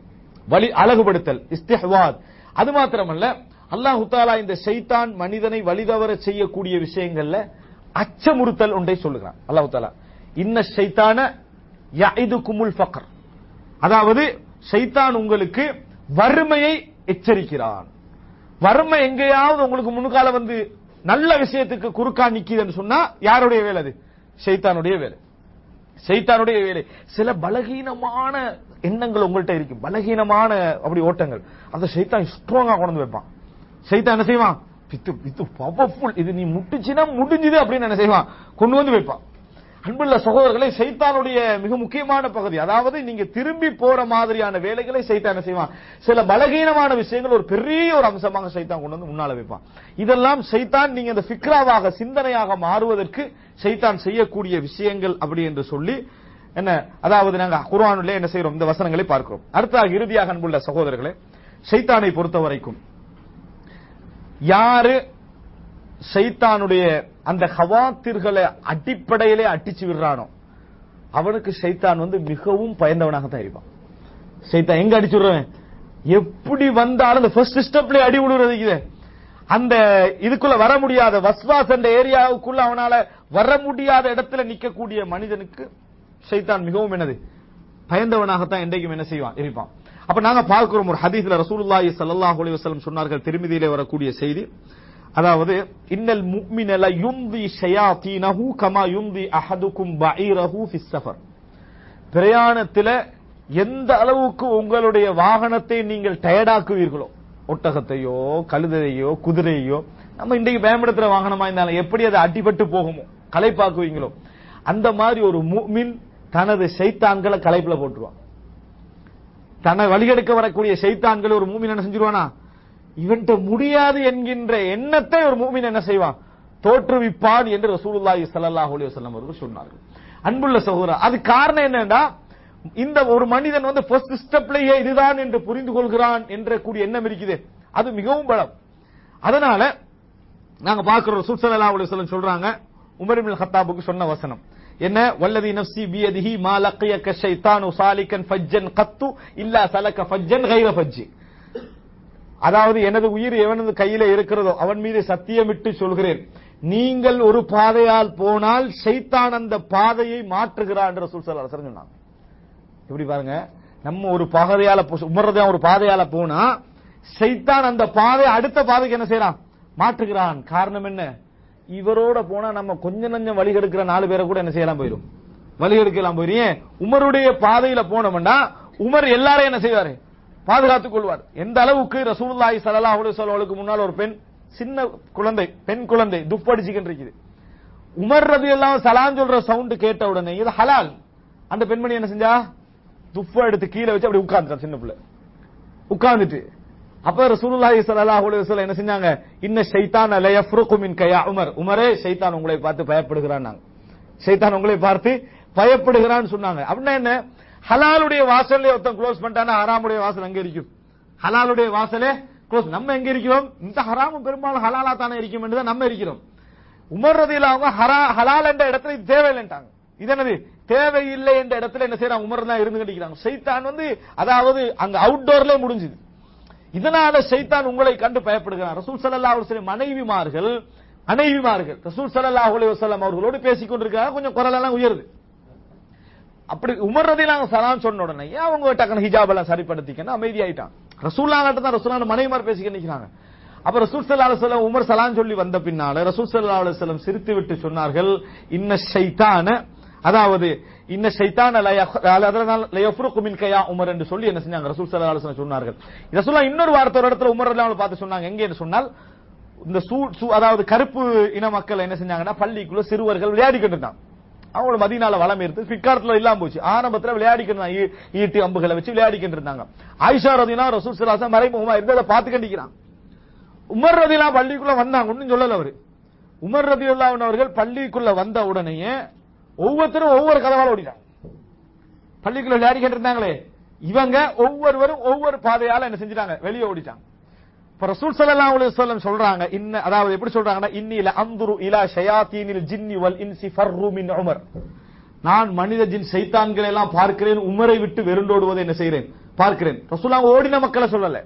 வழி அழகுபடுத்தல் இஸ்திஹ்வாத் அது மாத்திரமல்ல அல்லாஹ் தாலா இந்த ஷைத்தான் மனிதனை வழிதவர செய்யக்கூடிய விஷயங்கள்ல அச்சமுறுத்தல் ஒன்றை சொல்லுகிறான் அல்லாஹ் தாலா இன்ன ஷைத்தான யஇதுகுமுல் ஃபக்ர் அதாவது ஷைத்தான் உங்களுக்கு வறுமையை எச்சரிக்கிறான் வறுமை எங்கேயாவது உங்களுக்கு முன்னுக்கால வந்து நல்ல விஷயத்துக்கு குறுக்கா நிக்குதுன்னு சொன்னா யாருடைய வேலை அது ஷைத்தானுடைய வேலை சைத்தானுடைய வேலை சில பலகீனமான எண்ணங்கள் உங்கள்ட்ட இருக்கு பலகீனமான அப்படி ஓட்டங்கள் அந்த சைத்தான் ஸ்ட்ராங்கா கொண்டு வந்து வைப்பான் சைத்தான் என்ன செய்வான் இது இது பவர்ஃபுல் இது நீ முட்டுச்சுன்னா முடிஞ்சுது அப்படின்னு என்ன செய்வான் கொண்டு வந்து வைப்பான் அன்புள்ள சகோதரர்களை சைத்தானுடைய மிக முக்கியமான பகுதி அதாவது நீங்க திரும்பி போற மாதிரியான வேலைகளை சைத்தான் என்ன செய்வான் சில பலகீனமான விஷயங்கள் ஒரு பெரிய ஒரு அம்சமாக சைத்தான் கொண்டு வந்து முன்னால வைப்பான் இதெல்லாம் சைத்தான் நீங்க இந்த ஃபிக்ராவாக சிந்தனையாக மாறுவதற்கு சைத்தான் செய்யக்கூடிய விஷயங்கள் அப்படி என்று சொல்லி என்ன அதாவது நாங்க குர்ஆனிலே என்ன செய்றோம் இந்த வசனங்களை பார்க்கிறோம் அடுத்ததாக இறுதியாக அன்புள்ள சகோதரர்களே சைத்தானை பொறுத்த வரைக்கும் யாரு சைத்தானுடைய அந்த ஹவாத்திர்களை அடிப்படையிலே அடிச்சு விடுறானோ அவனுக்கு சைத்தான் வந்து மிகவும் பயந்தவனாக தான் இருப்பான் சைத்தான் எங்க அடிச்சு விடுறவன் எப்படி வந்தாலும் அந்த ஃபர்ஸ்ட் ஸ்டெப்ல அடி விடுறது இது அந்த இதுக்குள்ள வர முடியாத வஸ்வாஸ் என்ற ஏரியாவுக்குள்ள அவனால வர முடியாத இடத்துல நிக்கக்கூடிய மனிதனுக்கு சைத்தான் மிகவும் என்னது பயந்தவனாகத்தான் என்றைக்கும் என்ன செய்வான் இருப்பான் அப்ப நாங்க பார்க்கிறோம் ஒரு ஹதீஸ்ல ரசூலுல்லாஹி ஸல்லல்லாஹு அலைஹி வஸல்லம் சொன்னார்கள் திருமதியிலே வரக்கூடிய செய்தி அதாவது இன்னல் முஃமின ல யும்தி ஷயாத்தீனஹு கமா யும்தி அஹதுக்கும் பஈரஹு ஃபிஸ் ஸஃபர் பிரயாணத்துல எந்த அளவுக்கு உங்களுடைய வாகனத்தை நீங்கள் டயர்டாக்குவீர்களோ ஒட்டகத்தையோ கழுதையோ குதிரையோ நம்ம இன்றைக்கு பயன்படுத்துற வாகனமா இருந்தாலும் எப்படி அது அடிபட்டு போகுமோ களைப்பாக்குவீங்களோ அந்த மாதிரி ஒரு முஃமின் தனது ஷைத்தான்களை களைப்புல போட்டுருவான் தன்னை வழிகெடுக்க வரக்கூடிய ஷைத்தான்கள் ஒரு மூமின் என்ன செஞ்சிருவானா இவன்ட்ட முடியாது என்கின்ற எண்ணத்தை ஒரு மூமின் என்ன செய்வான் தோற்றுவிப்பான் என்று ரசூலுல்லாஹி ஸல்லல்லாஹு அலைஹி வஸல்லம் அவர்கள் சொன்னார்கள் அன்புள்ள சகோதரர் அது காரணம் என்னன்னா இந்த ஒரு மனிதன் வந்து ஃபர்ஸ்ட் ஸ்டெப்லயே இதுதான் என்று புரிந்து கொள்கிறான் என்ற கூடிய எண்ணம் இருக்குது அது மிகவும் பலம் அதனால நாங்க பார்க்கிறோம் ரசூல் ஸல்லல்லாஹு அலைஹி வஸல்லம் சொல்றாங்க உமர் இப்னு கத்தாபுக்கு சொன்ன வசனம் என்ன வல்லதி நஃப்சி பியதிஹி மா லக்கியக ஷைத்தானு சாலிகன் ஃபஜ்ஜன் கத்து இல்லா சலக ஃபஜ்ஜன் கைர ஃபஜ்ஜி அதாவது எனது உயிர் எவனது கையில இருக்கிறதோ அவன் மீது சத்தியமிட்டு சொல்கிறேன் நீங்கள் ஒரு பாதையால் போனால் ஷைத்தான் அந்த பாதையை மாற்றுகிறான் என்று ரசூல் ஸல்லல்லாஹு அலைஹி வஸல்லம் சொன்னாங்க எப்படி பாருங்க நம்ம ஒரு பாதையால போ- உமர்றதா ஒரு பாதையால போனா ஷைத்தான் அந்த பாதை அடுத்த பாதைக்கு என்ன செய்யறான் மாற்றுகிறான் காரணம் என்ன இவரோட போனா நம்ம கொஞ்சம் நஞ்சம் வழி கெடுக்கிற நாலு பேரை கூட என்ன செய்யலாம் போயிரும் வழி எடுக்கலாம் போயிரும் ஏன் உமருடைய பாதையில போனோம்னா உமர் எல்லாரையும் என்ன செய்வாரு பாதுகாத்துக் கொள்வார் எந்த அளவுக்கு ரசூலுல்லாஹி ஸல்லல்லாஹு அலைஹி வஸல்லம் அவர்களுக்கு முன்னால் ஒரு பெண் சின்ன குழந்தை பெண் குழந்தை துப்படிச்சுக்கிட்டு இருக்குது உமர் ரதி எல்லாம் சலான் சொல்ற சவுண்ட் கேட்ட உடனே இது ஹலால் அந்த பெண்மணி என்ன செஞ்சா துப்ப எடுத்து கீழே வச்சு அப்படி உட்கார்ந்துட்டா சின்ன பிள்ளை உட்கார்ந்துட்டு அப்ப ரசூலுல்லாஹி ஸல்லல்லாஹு அலைஹி வஸல்லம் என்ன செஞ்சாங்க இன்ன ஷைத்தான் ல யஃப்ருகு மின்க யா உமர் உமரே ஷைத்தான் உங்களை பார்த்து பயப்படுகிறான் ஷைத்தான் உங்களை பார்த்து பயப்படுகிறான்னு சொன்னாங்க அப்படின்னா என்ன ஹலாலுடைய வாசல்ல ஒருத்தன் க்ளோஸ் பண்ணிட்டானா ஹராமுடைய வாசல் எங்க இருக்கும் ஹலாலுடைய வாசலே க்ளோஸ் நம்ம எங்க இருக்கிறோம் இந்த ஹராமும் பெரும்பாலும் ஹலாலா தானே இருக்கும் என்று தான் நம்ம இருக்கிறோம் உமர் ரதியில் அவங்க ஹரா ஹலால் என்ற இடத்துல இது தேவையில்லைன்ட்டாங்க இது என்னது தேவையில்லை என்ற இடத்துல என்ன செய்யறாங்க உமர் தான் இருந்து கட்டிக்கிறாங்க சைத்தான் வந்து அதாவது அங்க அவுட்டோர்ல முடிஞ்சுது இதனால சைத்தான் உங்களை கண்டு பயப்படுகிறான் ரசூல் ஸல்லல்லாஹு அலைஹி வஸல்லம் மனைவிமார்கள் மனைவிமார்கள் ரசூல் ஸல்லல்லாஹு அலைஹி வஸல்லம் அவர்களோடு பேசிக் கொண்டிருக்காங்க கொஞ்சம் குரல் எல்லாம் உயருது அப்படி உமர் ரதிலாங்க சலாம் சொன்ன உடனே ஏன் அவங்க டக்குனு ஹிஜாப் எல்லாம் சரிப்படுத்திக்கன்னு அமைதியாயிட்டான் ரசூல்லாங்கிட்ட தான் ரசூலான மனைவிமார் பேசிக்க நிக்கிறாங்க அப்ப ரசூல் ஸல்லல்லாஹு அலைஹி வஸல்லம் உமர் சலாம் சொல்லி வந்த பின்னால ரசூல் ஸல்லல்லாஹு அலைஹி வஸல்லம் சிரித்து விட்டு சொன்னார்கள் இன்ன ஷைத்தான அதாவது இன்ன ஷைத்தான ல யஹ்- அதனால் ல யஃப்ருகு மின்க யா உமர் என்று சொல்லி என்ன செஞ்சாங்க ரசூல் ஸல்லல்லாஹு அலைஹி வஸல்லம் சொன்னார்கள் ரசூலுல்லாஹ் இன்னொரு வார்த்தை ஒரு இடத்துல உமர் ரலியல்லாஹு அன்ஹு பார்த்து சொன்னாங்க எங்க என்று சொன்னால் இந்த சூ சூ- அதாவது கருப்பு இன மக்கள் என்ன செஞ்சாங்கன்னா பள்ளிக்குள்ள சிறுவர்கள் விளையாடிக்கிட்டு இருந்தாங்க அவங்களோட மதினால வளம் இருந்து பிற்காலத்துல இல்லாம போச்சு ஆரம்பத்துல விளையாடிக்கிட்டு இருந்தாங்க ஈ- ஈட்டி அம்புகளை வச்சு விளையாடிக்கிட்டு இருந்தாங்க ஆயிஷா ரதினா ரசூல் சலாசா மறைமுகமா இருந்து அதை பார்த்து கண்டிக்கிறான் உமர் ரதிலாம் பள்ளிக்குள்ள வந்தாங்க ஒன்னும் சொல்லல அவரு உமர் ரதி அவர்கள் பள்ளிக்குள்ள வந்த உடனேயே ஒவ்வொருத்தரும் ஒவ்வொரு கதவால ஓடிட்டாங்க பள்ளிக்குள்ள விளையாடிக்கிட்டு இருந்தாங்களே இவங்க ஒவ்வொருவரும் ஒவ்வொரு பாதையால என்ன செஞ்சிட்டாங்க வெளியே ஓடிட்டாங்க இப்ப ரசூல் ஸல்லல்லாஹு அலைஹி வஸல்லம் சொல்றாங்க இன்ன அதாவது எப்படி சொல்றாங்கன்னா இன்னில அந்துரு இலா ஷயாத்தீனில் ஜின்னி வல் இன்சி ஃபர்ரு மின் உமர் நான் மனித ஜின் சைத்தான்களை எல்லாம் பார்க்கிறேன் உமரை விட்டு வெருண்டோடுவதை என்ன செய்கிறேன் பார்க்கிறேன் ரசூலா ஓடின மக்களை சொல்லல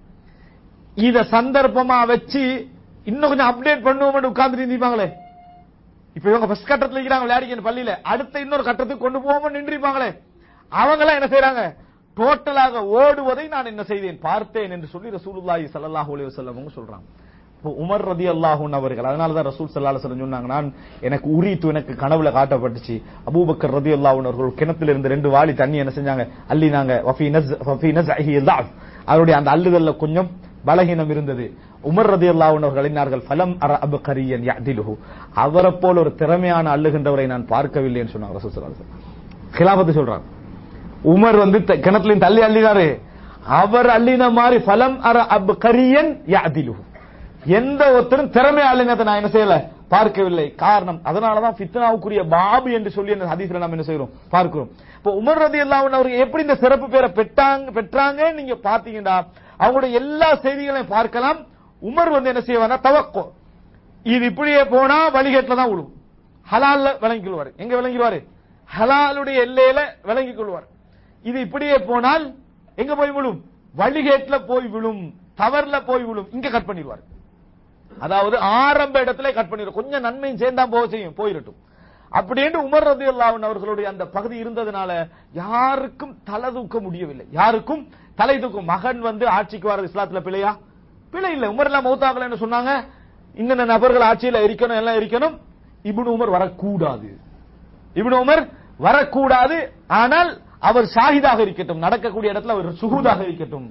இத சந்தர்ப்பமா வச்சு இன்னும் கொஞ்சம் அப்டேட் பண்ணுவோம் உட்கார்ந்து இருந்திருப்பாங்களே இப்ப இவங்க ஃபர்ஸ்ட் கட்டத்துல இருக்கிறாங்க விளையாடிக்கிற பள்ளியில அடுத்த இன்னொரு கட்டத்துக்கு கொண்டு போவோம் நின்றிருப்பாங்களே அவங்க எல்லாம் என்ன செய்றாங்க டோட்டலாக ஓடுவதை நான் என்ன செய்தேன் பார்த்தேன் என்று சொல்லி ரசூலுல்லாஹி ஸல்லல்லாஹு அலைஹி வஸல்லம் அவங்க சொல்றாங்க இப்போ உமர் ரதியல்லாஹு அவர்கள் அதனால தான் ரசூல் ஸல்லல்லாஹு அலைஹி வஸல்லம் சொன்னாங்க நான் எனக்கு உரித்து எனக்கு கனவுல காட்டப்பட்டுச்சு அபூபக்கர் ரதியல்லாஹு அவர்கள் கிணத்துல இருந்து ரெண்டு வாளி தண்ணி என்ன செஞ்சாங்க அள்ளினாங்க வஃபி நஸ் வஃபி நஸ்ஹி ضعف அவருடைய அந்த அள்ளுதல்ல கொஞ்சம் பலகீனம் இருந்தது உமர் ரதி அவர்கள் என்னார்கள் ஃபலம் அர அபுகரியன் யஅதிலுஹு அவரை போல ஒரு திறமையான அள்ளுகின்றவரை நான் பார்க்கவில்லை என்று சொன்னாங்க ரசூல் ஸல்லல்லாஹு அலைஹி வஸல்லம் கிலாபத்து சொல்றாங்க உமர் வந்து த- கிணத்துலயும் தள்ளி அள்ளினாரு அவர் அள்ளின மாதிரி ஃபலம் அர அபுகரியன் யஅதிலுஹு எந்த ஒருத்தரும் திறமை அள்ளினதை நான் என்ன செய்யல பார்க்கவில்லை காரணம் அதனாலதான் ஃபித்னாவுக்குரிய பாபு என்று சொல்லி அந்த ஹதீஸ்ல நம்ம என்ன செய்றோம் பார்க்கிறோம் இப்போ உமர் ரதி அவர்கள் எப்படி இந்த சிறப்பு பேரை பெற்றாங்க பெற்றாங்க நீங்க பாத்தீங்கன்னா அவங்களுடைய எல்லா செய்திகளையும் பார்க்கலாம் உமர் வந்து என்ன செய்வார்னா தவக்கோ இது இப்படியே போனா வழிகேட்டில் தான் விழும் ஹலால்ல விளங்கிக் கொள்வார் எங்க விளங்கிடுவாரு ஹலாலுடைய எல்லையில விளங்கிக் கொள்வார் இது இப்படியே போனால் எங்க போய் விழும் வழிகேட்ல போய் விழும் தவறுல போய் விழும் இங்க கட் பண்ணிடுவார் அதாவது ஆரம்ப இடத்துல கட் பண்ணிடும் கொஞ்சம் நன்மையும் சேர்ந்தா போக செய்யும் போயிரட்டும் அப்படின்னு உமர் ரதி அவர்களுடைய அந்த பகுதி இருந்ததுனால யாருக்கும் தலை தூக்க முடியவில்லை யாருக்கும் தலை தூக்கும் மகன் வந்து ஆட்சிக்கு வர இஸ்லாத்துல பிழையா பிழை இல்ல உமர் எல்லாம் மௌத்தாகலன்னு சொன்னாங்க இன்னென்ன நபர்கள் ஆட்சியில இருக்கணும் எல்லாம் இருக்கணும் இப்னு உமர் வரக்கூடாது இப்னு உமர் வரக்கூடாது ஆனால் அவர் ஷாஹிதாக இருக்கட்டும் நடக்கக்கூடிய இடத்துல அவர் சுகூதாக இருக்கட்டும்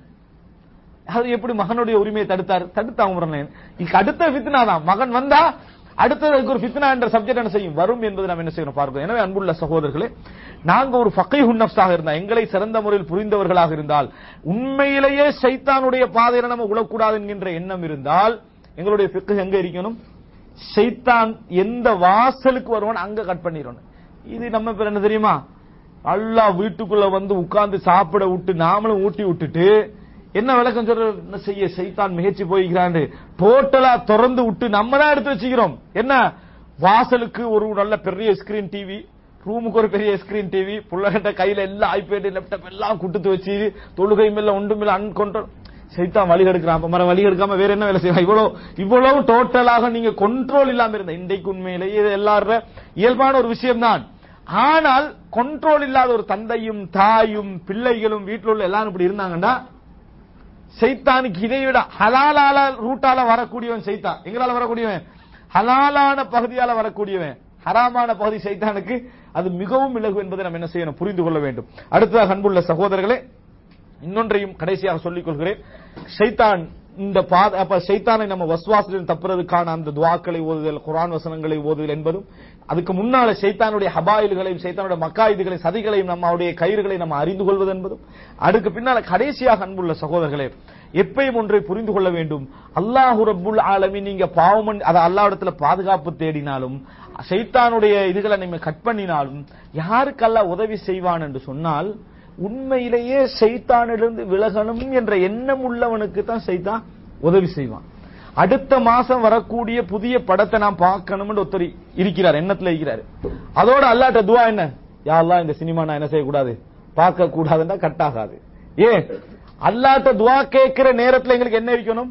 அது எப்படி மகனுடைய உரிமையை தடுத்தார் தடுத்தாங்க உமரன் இதுக்கு அடுத்த ஃபித்னா தான் மகன் வந்தா அடுத்தது அதுக்கு ஒரு ஃபித்னா என்ற சப்ஜெக்ட் என்ன செய்யும் வரும் என்பது நாம் என்ன செய்யணும் பார்க்கிறோம் எனவே அன்புள்ள சகோதரர்களே நாங்க ஒரு ஃபகைஹுன் நஃப்ஸாக இருந்தா எங்களை சிறந்த முறையில் புரிந்தவர்களாக இருந்தால் உண்மையிலேயே சைத்தானுடைய பாதையில நம்ம உழக்கூடாது என்கின்ற எண்ணம் இருந்தால் எங்களுடைய ஃபிக்கு எங்க இருக்கணும் சைத்தான் எந்த வாசலுக்கு வருவான் அங்க கட் பண்ணிடணும் இது நம்ம பேர் என்ன தெரியுமா அல்லாஹ் வீட்டுக்குள்ள வந்து உட்கார்ந்து சாப்பிட விட்டு நாமளும் ஊட்டி விட்டுட்டு என்ன விளக்கம் சொல்ற என்ன செய்ய சைத்தான் மிகச்சி போய்கிறான் டோட்டலா திறந்து விட்டு நம்ம தான் எடுத்து வச்சுக்கிறோம் என்ன வாசலுக்கு ஒரு நல்ல பெரிய ஸ்கிரீன் டிவி ரூமுக்கு ஒரு பெரிய ஸ்கிரீன் டிவி புள்ளகிட்ட கையில எல்லாம் ஐபேட் லேப்டாப் எல்லாம் குடுத்து வச்சு தொழுகை மேல ஒன்று மேல அன்கொண்ட்ரோல் சைத்தான் வழி எடுக்கிறான் அப்ப மரம் வழி எடுக்காம வேற என்ன வேலை செய்வான் இவ்வளவு இவ்வளவு டோட்டலாக நீங்க கண்ட்ரோல் இல்லாம இருந்த இன்றைக்கு உண்மையிலேயே இது எல்லார இயல்பான ஒரு விஷயம்தான் ஆனால் கண்ட்ரோல் இல்லாத ஒரு தந்தையும் தாயும் பிள்ளைகளும் வீட்டில் உள்ள எல்லாரும் இப்படி இருந்தாங்கன்னா சைத்தானுக்கு இதை விட ஹலாலால ரூட்டால வரக்கூடியவன் சைத்தான் எங்களால வரக்கூடியவன் ஹலாலான பகுதியால வரக்கூடியவன் ஹராமான பகுதி சைத்தானுக்கு அது மிகவும் இலகு என்பதை நாம் என்ன செய்யணும் புரிந்து கொள்ள வேண்டும் அடுத்ததாக அன்புள்ள சகோதரர்களே இன்னொன்றையும் கடைசியாக சொல்லிக் கொள்கிறேன் சைத்தான் இந்த பாத அப்ப சைத்தானை நம்ம வஸ்வாசத்தில் தப்புறதுக்கான அந்த துவாக்களை ஓதுதல் குரான் வசனங்களை ஓதுதல் என்பதும் அதுக்கு முன்னால சைத்தானுடைய ஹபாயில்களையும் சைத்தானுடைய மக்காயுதுகளை சதிகளையும் நம்மளுடைய கயிறுகளை நம்ம அறிந்து கொள்வது என்பதும் அதுக்கு பின்னால கடைசியாக அன்புள்ள சகோதரர்களே எப்பயும் ஒன்றை புரிந்து கொள்ள வேண்டும் அல்லாஹு ரப்புல் ஆலமி நீங்க பாவமன் அதை அல்லாவிடத்துல பாதுகாப்பு தேடினாலும் சைத்தானுடைய இதுகளை நீங்க கட் பண்ணினாலும் யாருக்கெல்லாம் உதவி செய்வான் என்று சொன்னால் உண்மையிலேயே சைத்தானிலிருந்து விலகணும் என்ற எண்ணம் உள்ளவனுக்கு தான் சைத்தான் உதவி செய்வான் அடுத்த மாசம் வரக்கூடிய புதிய படத்தை நான் பார்க்கணும்னு ஒருத்தர் இருக்கிறார் எண்ணத்துல இருக்கிறாரு அதோட அல்லாட்ட துவா என்ன யா அல்லாஹ் இந்த சினிமா நான் என்ன செய்யக்கூடாது பார்க்க கூடாதுன்னா கட் ஆகாது ஏன் அல்லாட்ட துவா கேட்கிற நேரத்துல எங்களுக்கு என்ன இருக்கணும்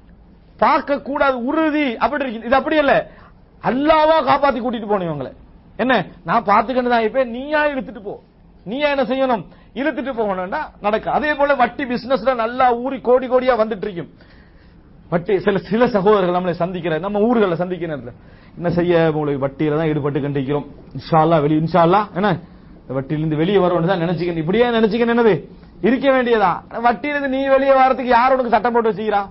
பார்க்க கூடாது உறுதி அப்படி இருக்கு இது அப்படி இல்ல அல்லாவா காப்பாத்தி கூட்டிட்டு போனோம் இவங்களை என்ன நான் பார்த்துக்கிட்டு தான் இப்ப நீயா இழுத்துட்டு போ நீயா என்ன செய்யணும் இழுத்துட்டு போகணும்னா நடக்கும் அதே போல வட்டி பிசினஸ்ல நல்லா ஊறி கோடி கோடியா வந்துட்டு இருக்கும் வட்டி சில சில சகோதரர்கள் நம்மளை சந்திக்கிற நம்ம ஊர்களை சந்திக்கிற நேரத்துல என்ன செய்ய உங்களுக்கு வட்டியில தான் ஈடுபட்டு கண்டிக்கிறோம் இன்ஷா அல்லாஹ் வெளி இன்ஷா அல்லாஹ் என்ன இந்த வட்டியிலிருந்து வெளியே வரணும் தான் நினைச்சுக்கணும் இப்படியே நினைச்சுக்கணும் என்னது இருக்க வேண்டியதா வட்டியிலிருந்து நீ வெளியே வரதுக்கு யார் உனக்கு சட்டம் போட்டு வச்சுக்கிறா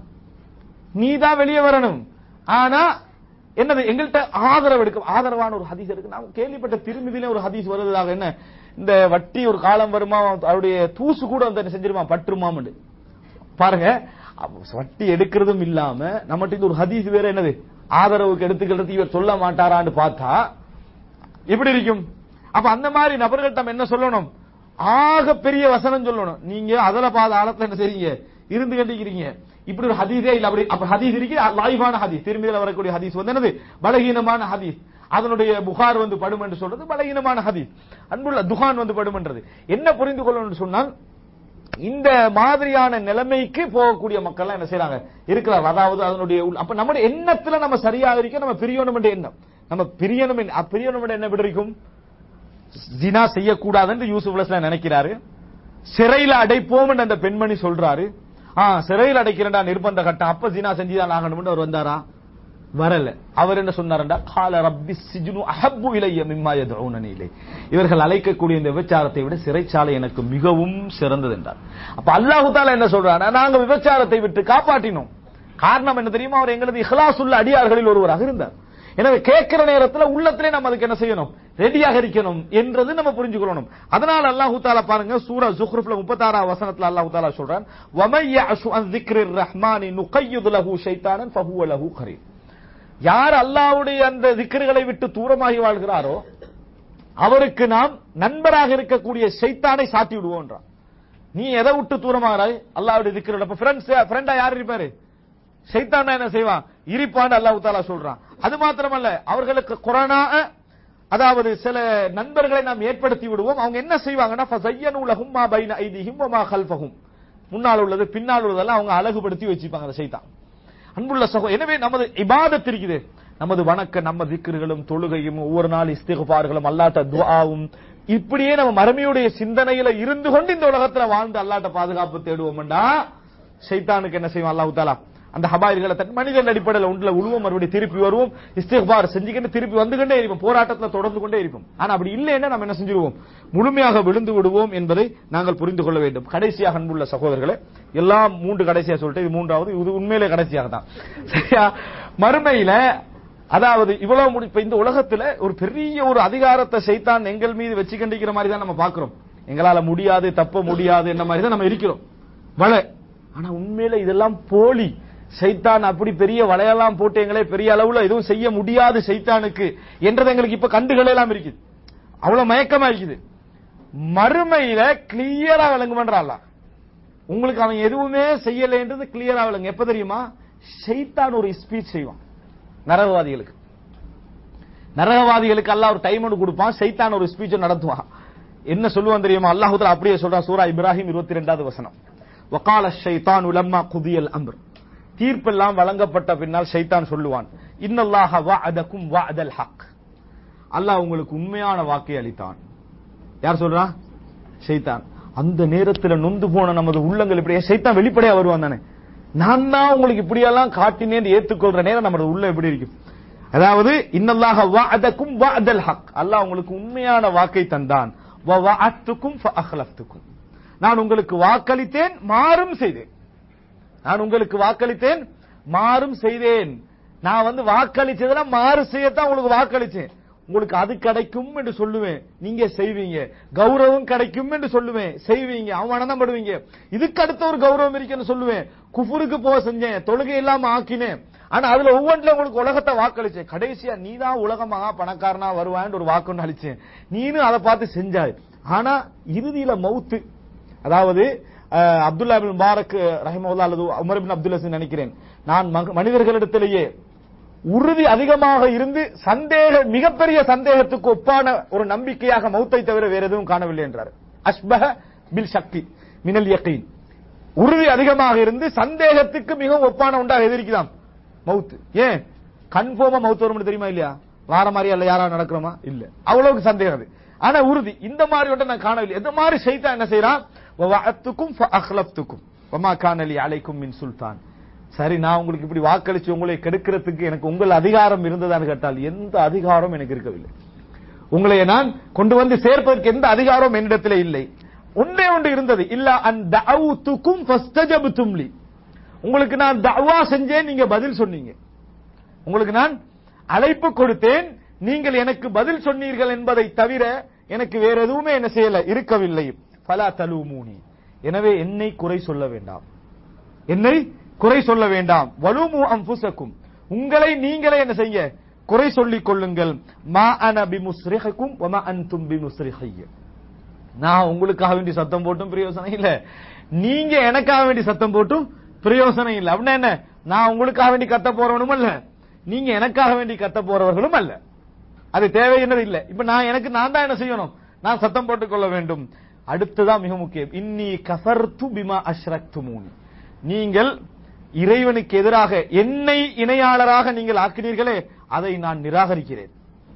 நீ தான் வெளியே வரணும் ஆனா என்னது எங்கள்கிட்ட ஆதரவு எடுக்கும் ஆதரவான ஒரு ஹதீஸ் இருக்கு நான் கேள்விப்பட்ட திருமதியில ஒரு ஹதீஸ் வருவதாக என்ன இந்த வட்டி ஒரு காலம் வருமா அவருடைய தூசு கூட வந்து என்ன செஞ்சிருமா பற்றுமாம் பாருங்க அப்ப வட்டி எடுக்கிறதும் இல்லாம நம்மகிட்ட இந்த ஒரு ஹதீஸ் வேற என்னது ஆதரவுக்கு எடுத்துக்கிறது இவர் சொல்ல மாட்டாரான்னு பார்த்தா எப்படி இருக்கும் அப்ப அந்த மாதிரி நபர்கள் நம்ம என்ன சொல்லணும் ஆக பெரிய வசனம் சொல்லணும் நீங்க அதுல பாத ஆழத்துல என்ன செய்றீங்க இருந்து கண்டிக்கிறீங்க இப்படி ஒரு ஹதீஸே இல்ல அப்படி அப்ப ஹதீஸ் இருக்கு லாய்வான ஹதீஸ் திரும்பியில வரக்கூடிய ஹதீஸ் வந்து என்னது பலகீனமான ஹதீஸ் அதனுடைய புகார் வந்து படும் என்று சொல்றது பலகீனமான ஹதீஸ் அன்புள்ள துகான் வந்து படும்ன்றது என்ன புரிந்து கொள்ளணும்னு சொன்னால் இந்த மாதிரியான நிலைமைக்கு போகக்கூடிய மக்கள் என்ன செய்யறாங்க இருக்கிறார் அதாவது அதனுடைய உள்- அப்ப நம்முடைய எண்ணத்துல நம்ம சரியா இருக்க நம்ம பிரியணும் என்ற எண்ணம் நம்ம பிரியணும் என்ற- அ- பிரியணும் என்ற என்ன விடுக்கும் ஜினா செய்யக்கூடாதுன்னு யூசுப் அலைஹிஸ்ஸலாம் நினைக்கிறாரு சிறையில அடைப்போம் என்று அந்த பெண்மணி சொல்றாரு ஆ சிறையில் அடைக்கிறேன்டா நிர்பந்த கட்டம் அப்ப ஜினா செஞ்சுதான் ஆகணும்னு அவர் வந்தாரா வரல அவர் என்ன சொன்னாருண்டா கால ரப்பி சிஜ்னு அஹப்பு இலைய மிம்மா யதுஊனனி இலை இவர்கள் அழைக்கக்கூடிய இந்த விபச்சாரத்தை விட சிறைச்சாலை எனக்கு மிகவும் சிறந்தது என்றார் அப்ப அல்லாஹு தாலா என்ன சொல்றாரு நாங்க விபச்சாரத்தை விட்டு காப்பாற்றினோம் காரணம் என்ன தெரியுமா அவர் எங்களது இஹ்லாஸ் உள்ள அடியார்களில் ஒருவராக இருந்தார் எனவே கேட்கிற நேரத்துல உள்ளத்திலே நம்ம அதுக்கு என்ன செய்யணும் ரெடியாக இருக்கணும் என்றது நம்ம புரிஞ்சுக்கணும் அதனால அல்லாஹு தாலா பாருங்க சூரா ஜுஹ்ருஃப்ல 36 வசனத்துல அல்லாஹு தாலா சொல்றான் வமை யஅஷு அன் ذِكْرِ ரஹ்மானி நுகையிது லஹு ஷைத்தானன் ஃபஹுவ லஹு கரீம் யார் அல்லாஹ்வுடைய அந்த திக்ருகளை விட்டு தூரமாகி வாழ்கிறாரோ அவருக்கு நாம் நண்பராக இருக்கக்கூடிய ஷைத்தானை சாத்தி விடுவோன்றான் நீ எதை விட்டு தூரமாகிறாய் அல்லாஹ்வுடைய திக்ருல அப்ப ஃப்ரெண்ட்ஸ் ஃப்ரெண்டா யார் இருப்பாரு ஷைத்தான் என்ன செய்வான் இருப்பான்னு அல்லாஹ் தாலா சொல்றான் அது மாத்திரமல்ல அவர்களுக்கு கொரோனா அதாவது சில நண்பர்களை நாம் ஏற்படுத்தி விடுவோம் அவங்க என்ன செய்வாங்கன்னா ஃபஸய்யனு லஹும் மா பைன ஐதிஹிம் வ மா கல்ஃபஹும் முன்னால் உள்ளது பின்னால் உள்ளதெல்லாம் அவங்க அழகுபடுத்தி வச்சுப்பாங்க அந்த ஷைத்தான் அன்புள்ள சகோ எனவே நமது இபாதத் இருக்குது நமது வணக்க நம்ம திக்ருகளும் தொழுகையும் ஒவ்வொரு நாள் இஸ்திகுபார்களும் அல்லாட்ட துஆவும் இப்படியே நம்ம மறுமையுடைய சிந்தனையில இருந்து கொண்டு இந்த உலகத்துல வாழ்ந்து அல்லாட்ட பாதுகாப்பு தேடுவோம்டா ஷைத்தானுக்கு என்ன செய்வான் அல்லாஹ் தாலா அந்த ஹபாயில்களை தட்டி மனிதன் அடிப்படையில் உண்டுல உழுவோம் மறுபடியும் திருப்பி வருவோம் இஸ்திக்பார் செஞ்சுக்கிட்டு திருப்பி வந்துகிட்டே இருப்போம் போராட்டத்தில் தொடர்ந்து கொண்டே இருப்போம் ஆனா அப்படி இல்லைன்னா நம்ம என்ன செஞ்சிருவோம் முழுமையாக விழுந்து விடுவோம் என்பதை நாங்கள் புரிந்து கொள்ள வேண்டும் கடைசியாக அன்புள்ள சகோதரர்களே எல்லாம் மூன்று கடைசியா சொல்லிட்டு இது மூன்றாவது இது உண்மையிலே கடைசியாக தான் சரியா மறுமையில அதாவது இவ்வளவு முடி இப்ப இந்த உலகத்துல ஒரு பெரிய ஒரு அதிகாரத்தை சைத்தான் எங்கள் மீது வச்சு கண்டிக்கிற மாதிரி தான் நம்ம பாக்குறோம் எங்களால முடியாது தப்ப முடியாது என்ன மாதிரி தான் நம்ம இருக்கிறோம் வலை ஆனா உண்மையில இதெல்லாம் போலி சைத்தான் அப்படி பெரிய வலையெல்லாம் போட்டு எங்களை பெரிய அளவுல எதுவும் செய்ய முடியாது சைத்தானுக்கு என்றது எங்களுக்கு இப்ப கண்டுகள் எல்லாம் இருக்குது அவ்வளவு மயக்கமா இருக்குது மறுமையில கிளியரா விளங்குமன்றால உங்களுக்கு அவன் எதுவுமே செய்யலைன்றது கிளியரா விளங்கு எப்ப தெரியுமா சைத்தான் ஒரு ஸ்பீச் செய்வான் நரகவாதிகளுக்கு நரகவாதிகளுக்கு அல்லாஹ் ஒரு டைம் ஒன்று கொடுப்பான் சைத்தான் ஒரு ஸ்பீச் நடத்துவான் என்ன சொல்லுவான் தெரியுமா அல்லாஹுதலா அப்படியே சொல்றான் சூரா இப்ராஹிம் இருபத்தி ரெண்டாவது வசனம் வகால ஷைத்தான் உலம்மா குதியல் அம்ர் தீர்ப்பெல்லாம் வழங்கப்பட்ட பின்னால் ஷைத்தான் சொல்லுவான் இன்னல்லாஹ வஅதக்கும் வஅதல் ஹக் அல்லாஹ் உங்களுக்கு உண்மையான வாக்கை அளித்தான் யார் சொல்றா ஷைத்தான் அந்த நேரத்துல நொந்து போன நமது உள்ளங்கள் இப்படி ஷைத்தான் வெளிப்படையா வருவான் தானே நான் தான் உங்களுக்கு இப்படியெல்லாம் காட்டினேன் ஏத்துக்கொள்ற நேரம் நமது உள்ள எப்படி இருக்கும் அதாவது இன்னல்லாஹ வஅதக்கும் வஅதல் ஹக் அல்லாஹ் உங்களுக்கு உண்மையான வாக்கை தந்தான் வ வஅத்துக்கும் ஃபஅஹ்லஃப்துக்கும் நான் உங்களுக்கு வாக்களித்தேன் மாறும் செய்தேன் நான் உங்களுக்கு வாக்களித்தேன் மாறும் செய்தேன் நான் வந்து வாக்களிச்சதுல மாறு செய்யத்தான் உங்களுக்கு வாக்களிச்சேன் உங்களுக்கு அது கிடைக்கும் என்று சொல்லுவேன் நீங்க செய்வீங்க கௌரவம் கிடைக்கும் என்று சொல்லுவேன் செய்வீங்க அவமானம் படுவீங்க இதுக்கு அடுத்த ஒரு கௌரவம் இருக்குன்னு சொல்லுவேன் குஃபுருக்கு போக செஞ்சேன் தொழுகை இல்லாம ஆக்கினேன் ஆனா அதுல ஒவ்வொன்றுல உங்களுக்கு உலகத்தை வாக்களிச்சேன் கடைசியா நீ தான் உலகமாக பணக்காரனா வருவான்னு ஒரு வாக்கு அளிச்சேன் நீனும் அதை பார்த்து செஞ்சாய் ஆனா இறுதியில மவுத்து அதாவது அஹ், அப்துல்லா பின் முபாரக் ரஹிமவுல்லா அல்லது உமர் பின் அப்துல்லா நினைக்கிறேன் நான் மக- மனிதர்களிடத்திலேயே உறுதி அதிகமாக இருந்து சந்தேக மிகப்பெரிய சந்தேகத்துக்கு ஒப்பான ஒரு நம்பிக்கையாக மௌத்தை தவிர வேற எதுவும் காணவில்லை என்றார் அஷ்பஹ பில் சக்தி மினல் யக்கீன் உறுதி அதிகமாக இருந்து சந்தேகத்துக்கு மிகவும் ஒப்பான உண்டாக எதிர்க்குதாம் மவுத்து ஏன் கன்ஃபார்மா மவுத்து வரும் தெரியுமா இல்லையா வார மாதிரி அல்ல யாரா நடக்கிறோமா இல்ல அவ்வளவுக்கு சந்தேகம் அது ஆனா உறுதி இந்த மாதிரி ஒன்றை நான் காணவில்லை எந்த மாதிரி செய்தா என்ன செய்யறான் வஅத்துக்கும் ஃபஅஹ்லஃப்துக்கும் வமா கான லி அலைக்கும் மின் சுல்தான் சரி நான் உங்களுக்கு இப்படி வாக்களிச்சு உங்களை கெடுக்கிறதுக்கு எனக்கு உங்கள் அதிகாரம் இருந்ததான்னு கேட்டால் எந்த அதிகாரம் எனக்கு இருக்கவில்லை உங்களை நான் கொண்டு வந்து சேர்ப்பதற்கு எந்த அதிகாரம் என்னிடத்திலே இல்லை ஒன்றே ஒன்று இருந்தது இல்ல அன் தஅவுதுக்கும் ஃபஸ்தஜப்தும் லி உங்களுக்கு நான் தஅவா செஞ்சேன் நீங்க பதில் சொன்னீங்க உங்களுக்கு நான் அழைப்பு கொடுத்தேன் நீங்கள் எனக்கு பதில் சொன்னீர்கள் என்பதை தவிர எனக்கு வேற எதுவுமே என்ன செய்யல இருக்கவில்லை பலா தலூமூனி எனவே என்னை குறை சொல்ல வேண்டாம் என்னை குறை சொல்ல வேண்டாம் வலுமு அம்புசக்கும் உங்களை நீங்களே என்ன செய்ய குறை சொல்லிக் கொள்ளுங்கள் மா அன பிமுஸ்ரிஹக்கும் வமா அன்தும் பிமுஸ்ரிஹைய நான் உங்களுக்காக வேண்டி சத்தம் போட்டும் பிரயோசனம் இல்ல நீங்க எனக்காக வேண்டி சத்தம் போட்டும் பிரயோசனம் இல்ல அப்படின்னா என்ன நான் உங்களுக்காக வேண்டி கத்த போறவனும் அல்ல நீங்க எனக்காக வேண்டி கத்த போறவர்களும் அல்ல அது தேவையினது இல்ல இப்ப நான் எனக்கு நான் தான் என்ன செய்யணும் நான் சத்தம் போட்டுக் கொள்ள வேண்டும் அடுத்ததான் மிக முக்கியம் இன்னி கஃபர்து பிமா அஷ்ரக்துமூனி நீங்கள் இறைவனுக்கு எதிராக என்னை இணையாளராக நீங்கள் ஆக்கினீர்களே அதை நான் நிராகரிக்கிறேன்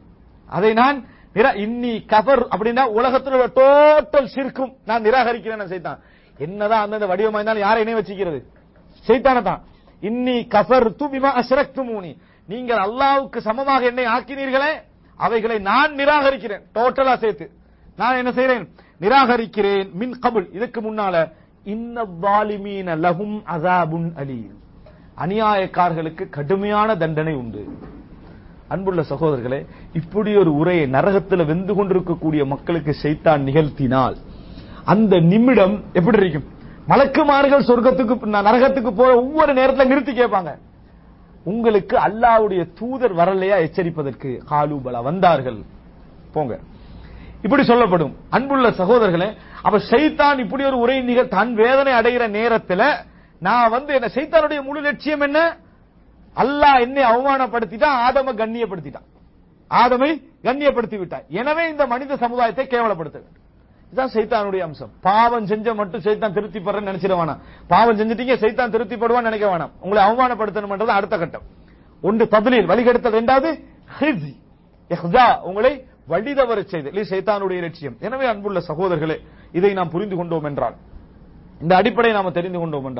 அதை நான் நிரா- இன்னி கபர் அப்படின்னா உலகத்தில் உள்ள டோட்டல் சிற்கும் நான் நிராகரிக்கிறேன் செய்தான் என்னதான் அந்தந்த வடிவமா இருந்தாலும் யாரை இணை வச்சுக்கிறது செய்தான தான் இன்னி கஃபர் துபிமா அஷ்ரக்து மூனி நீங்கள் அல்லாவுக்கு சமமாக என்னை ஆக்கினீர்களே அவைகளை நான் நிராகரிக்கிறேன் டோட்டலா சேர்த்து நான் என்ன செய்றேன் நிராகரிக்கிறேன் மின் கபுல் இதுக்கு முன்னால இன்ன வாலிமீன லஹும் அசாபுன் அலீம் அநியாயக்காரர்களுக்கு கடுமையான தண்டனை உண்டு அன்புள்ள சகோதரர்களே இப்படி ஒரு உரையை நரகத்தில் வெந்து கொண்டிருக்கக்கூடிய மக்களுக்கு செய்தான் நிகழ்த்தினால் அந்த நிமிடம் எப்படி இருக்கும் மலக்குமார்கள் சொர்க்கத்துக்கு ந- நரகத்துக்கு போற ஒவ்வொரு நேரத்துல நிறுத்தி கேட்பாங்க உங்களுக்கு அல்லாஹ்வுடைய தூதர் வரலையா எச்சரிப்பதற்கு காலூபலா வந்தார்கள் போங்க இப்படி சொல்லப்படும் அன்புள்ள சகோதரர்களே அப்ப ஷைத்தான் இப்படி ஒரு உரை நிகழ் தன் வேதனை அடைகிற நேரத்துல நான் வந்து என்ன சைத்தானுடைய முழு லட்சியம் என்ன அல்லாஹ் என்னை அவமானப்படுத்திட்டான் ஆதம கண்ணியப்படுத்திட்டான் ஆதமை கண்ணியப்படுத்தி விட்டான் எனவே இந்த மனித சமுதாயத்தை கேவலப்படுத்த வேண்டும் இதுதான் சைத்தானுடைய அம்சம் பாவம் செஞ்ச மட்டும் சைத்தான் திருப்தி படுறேன்னு நினைச்சிட வேணாம் பாவம் செஞ்சுட்டீங்க சைத்தான் திருப்தி படுவான்னு நினைக்க வேணாம் உங்களை அவமானப்படுத்தணும்ன்றது அடுத்த கட்டம் ஒன்று ததுலீல் வழிகெடுத்தல் இரண்டாவது ஹிஸ்ஸி. இஹ்ஸா, உங்களை வழி தவறச் செய்து இல்லை சைத்தானுடைய லட்சியம் எனவே அன்புள்ள சகோதரர்களே இதை நாம் புரிந்து கொண்டோம் என்றால் இந்த அடிப்படையை நாம தெரிந்து கொண்டோம் என்றால்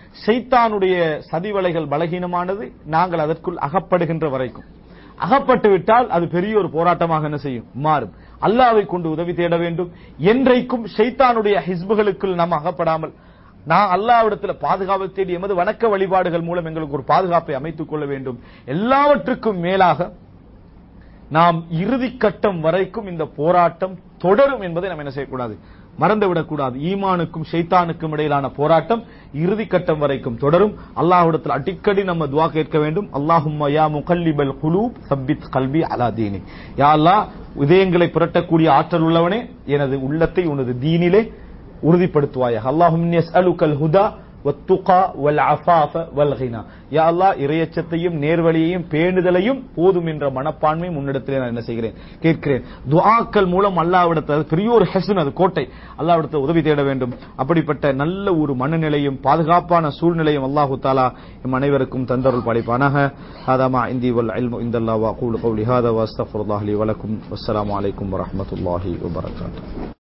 ஷைத்தானுடைய சதிவலைகள் பலகீனமானது நாங்கள் அதற்குள் அகப்படுகின்ற வரைக்கும் அகப்பட்டு விட்டால் அது பெரிய ஒரு போராட்டமாக என்ன செய்யும் மாறும் அல்லாவை கொண்டு உதவி தேட வேண்டும் என்றைக்கும் ஷைத்தானுடைய ஹிஸ்புகளுக்குள் நாம் அகப்படாமல் நான் அல்லாவிடத்துல பாதுகாப்பு தேடி எமது வணக்க வழிபாடுகள் மூலம் எங்களுக்கு ஒரு பாதுகாப்பை அமைத்துக் கொள்ள வேண்டும் எல்லாவற்றுக்கும் மேலாக நாம் இறுதி கட்டம் வரைக்கும் இந்த போராட்டம் தொடரும் என்பதை நாம் என்ன செய்யக்கூடாது மறந்துவிடக்கூடாது ஈமானுக்கும் ஷைத்தானுக்கும் இடையிலான போராட்டம் இறுதி கட்டம் வரைக்கும் தொடரும் அல்லாஹ்விடத்தில் அடிக்கடி நம்ம துவா கேட்க வேண்டும் அல்லாஹும் யா முகல்லிபல் குலூப் சப்பித் கல்வி அலா தீனி யா அல்லாஹ் இதயங்களை புரட்டக்கூடிய ஆற்றல் உள்ளவனே எனது உள்ளத்தை உனது தீனிலே உறுதிப்படுத்துவாயாக அல்லாஹும் அலுக்கல் ஹுதா வத்துகா வல் அஃபாஃப வல் கினா யா அல்லாஹ் இறையச்சத்தையும் நேர்வழியையும் பேணுதலையும் போதும் என்ற மனப்பான்மையும் உன்னிடத்திலே நான் என்ன செய்கிறேன் கேட்கிறேன் துஆக்கள் மூலம் அல்லாஹ்விடத்தில் அது பெரிய ஒரு ஹெசன் அது கோட்டை அல்லாஹ்விடத்தில் உதவி தேட வேண்டும் அப்படிப்பட்ட நல்ல ஒரு மனநிலையும் பாதுகாப்பான சூழ்நிலையும் அல்லாஹு தாலா எம் அனைவருக்கும் தந்தருள் படைப்பானாக ஹாதா இந்தி வல் இல்மு இந்தல்லாஹ் வ அகூலு கௌலி ஹாதா வ அஸ்தக்ஃபிருல்லாஹ் லி வ லக்கும் வஸ்ஸலாமு அலைக்கும் வரஹ்மத்துல்லாஹி வபரகாத்துஹு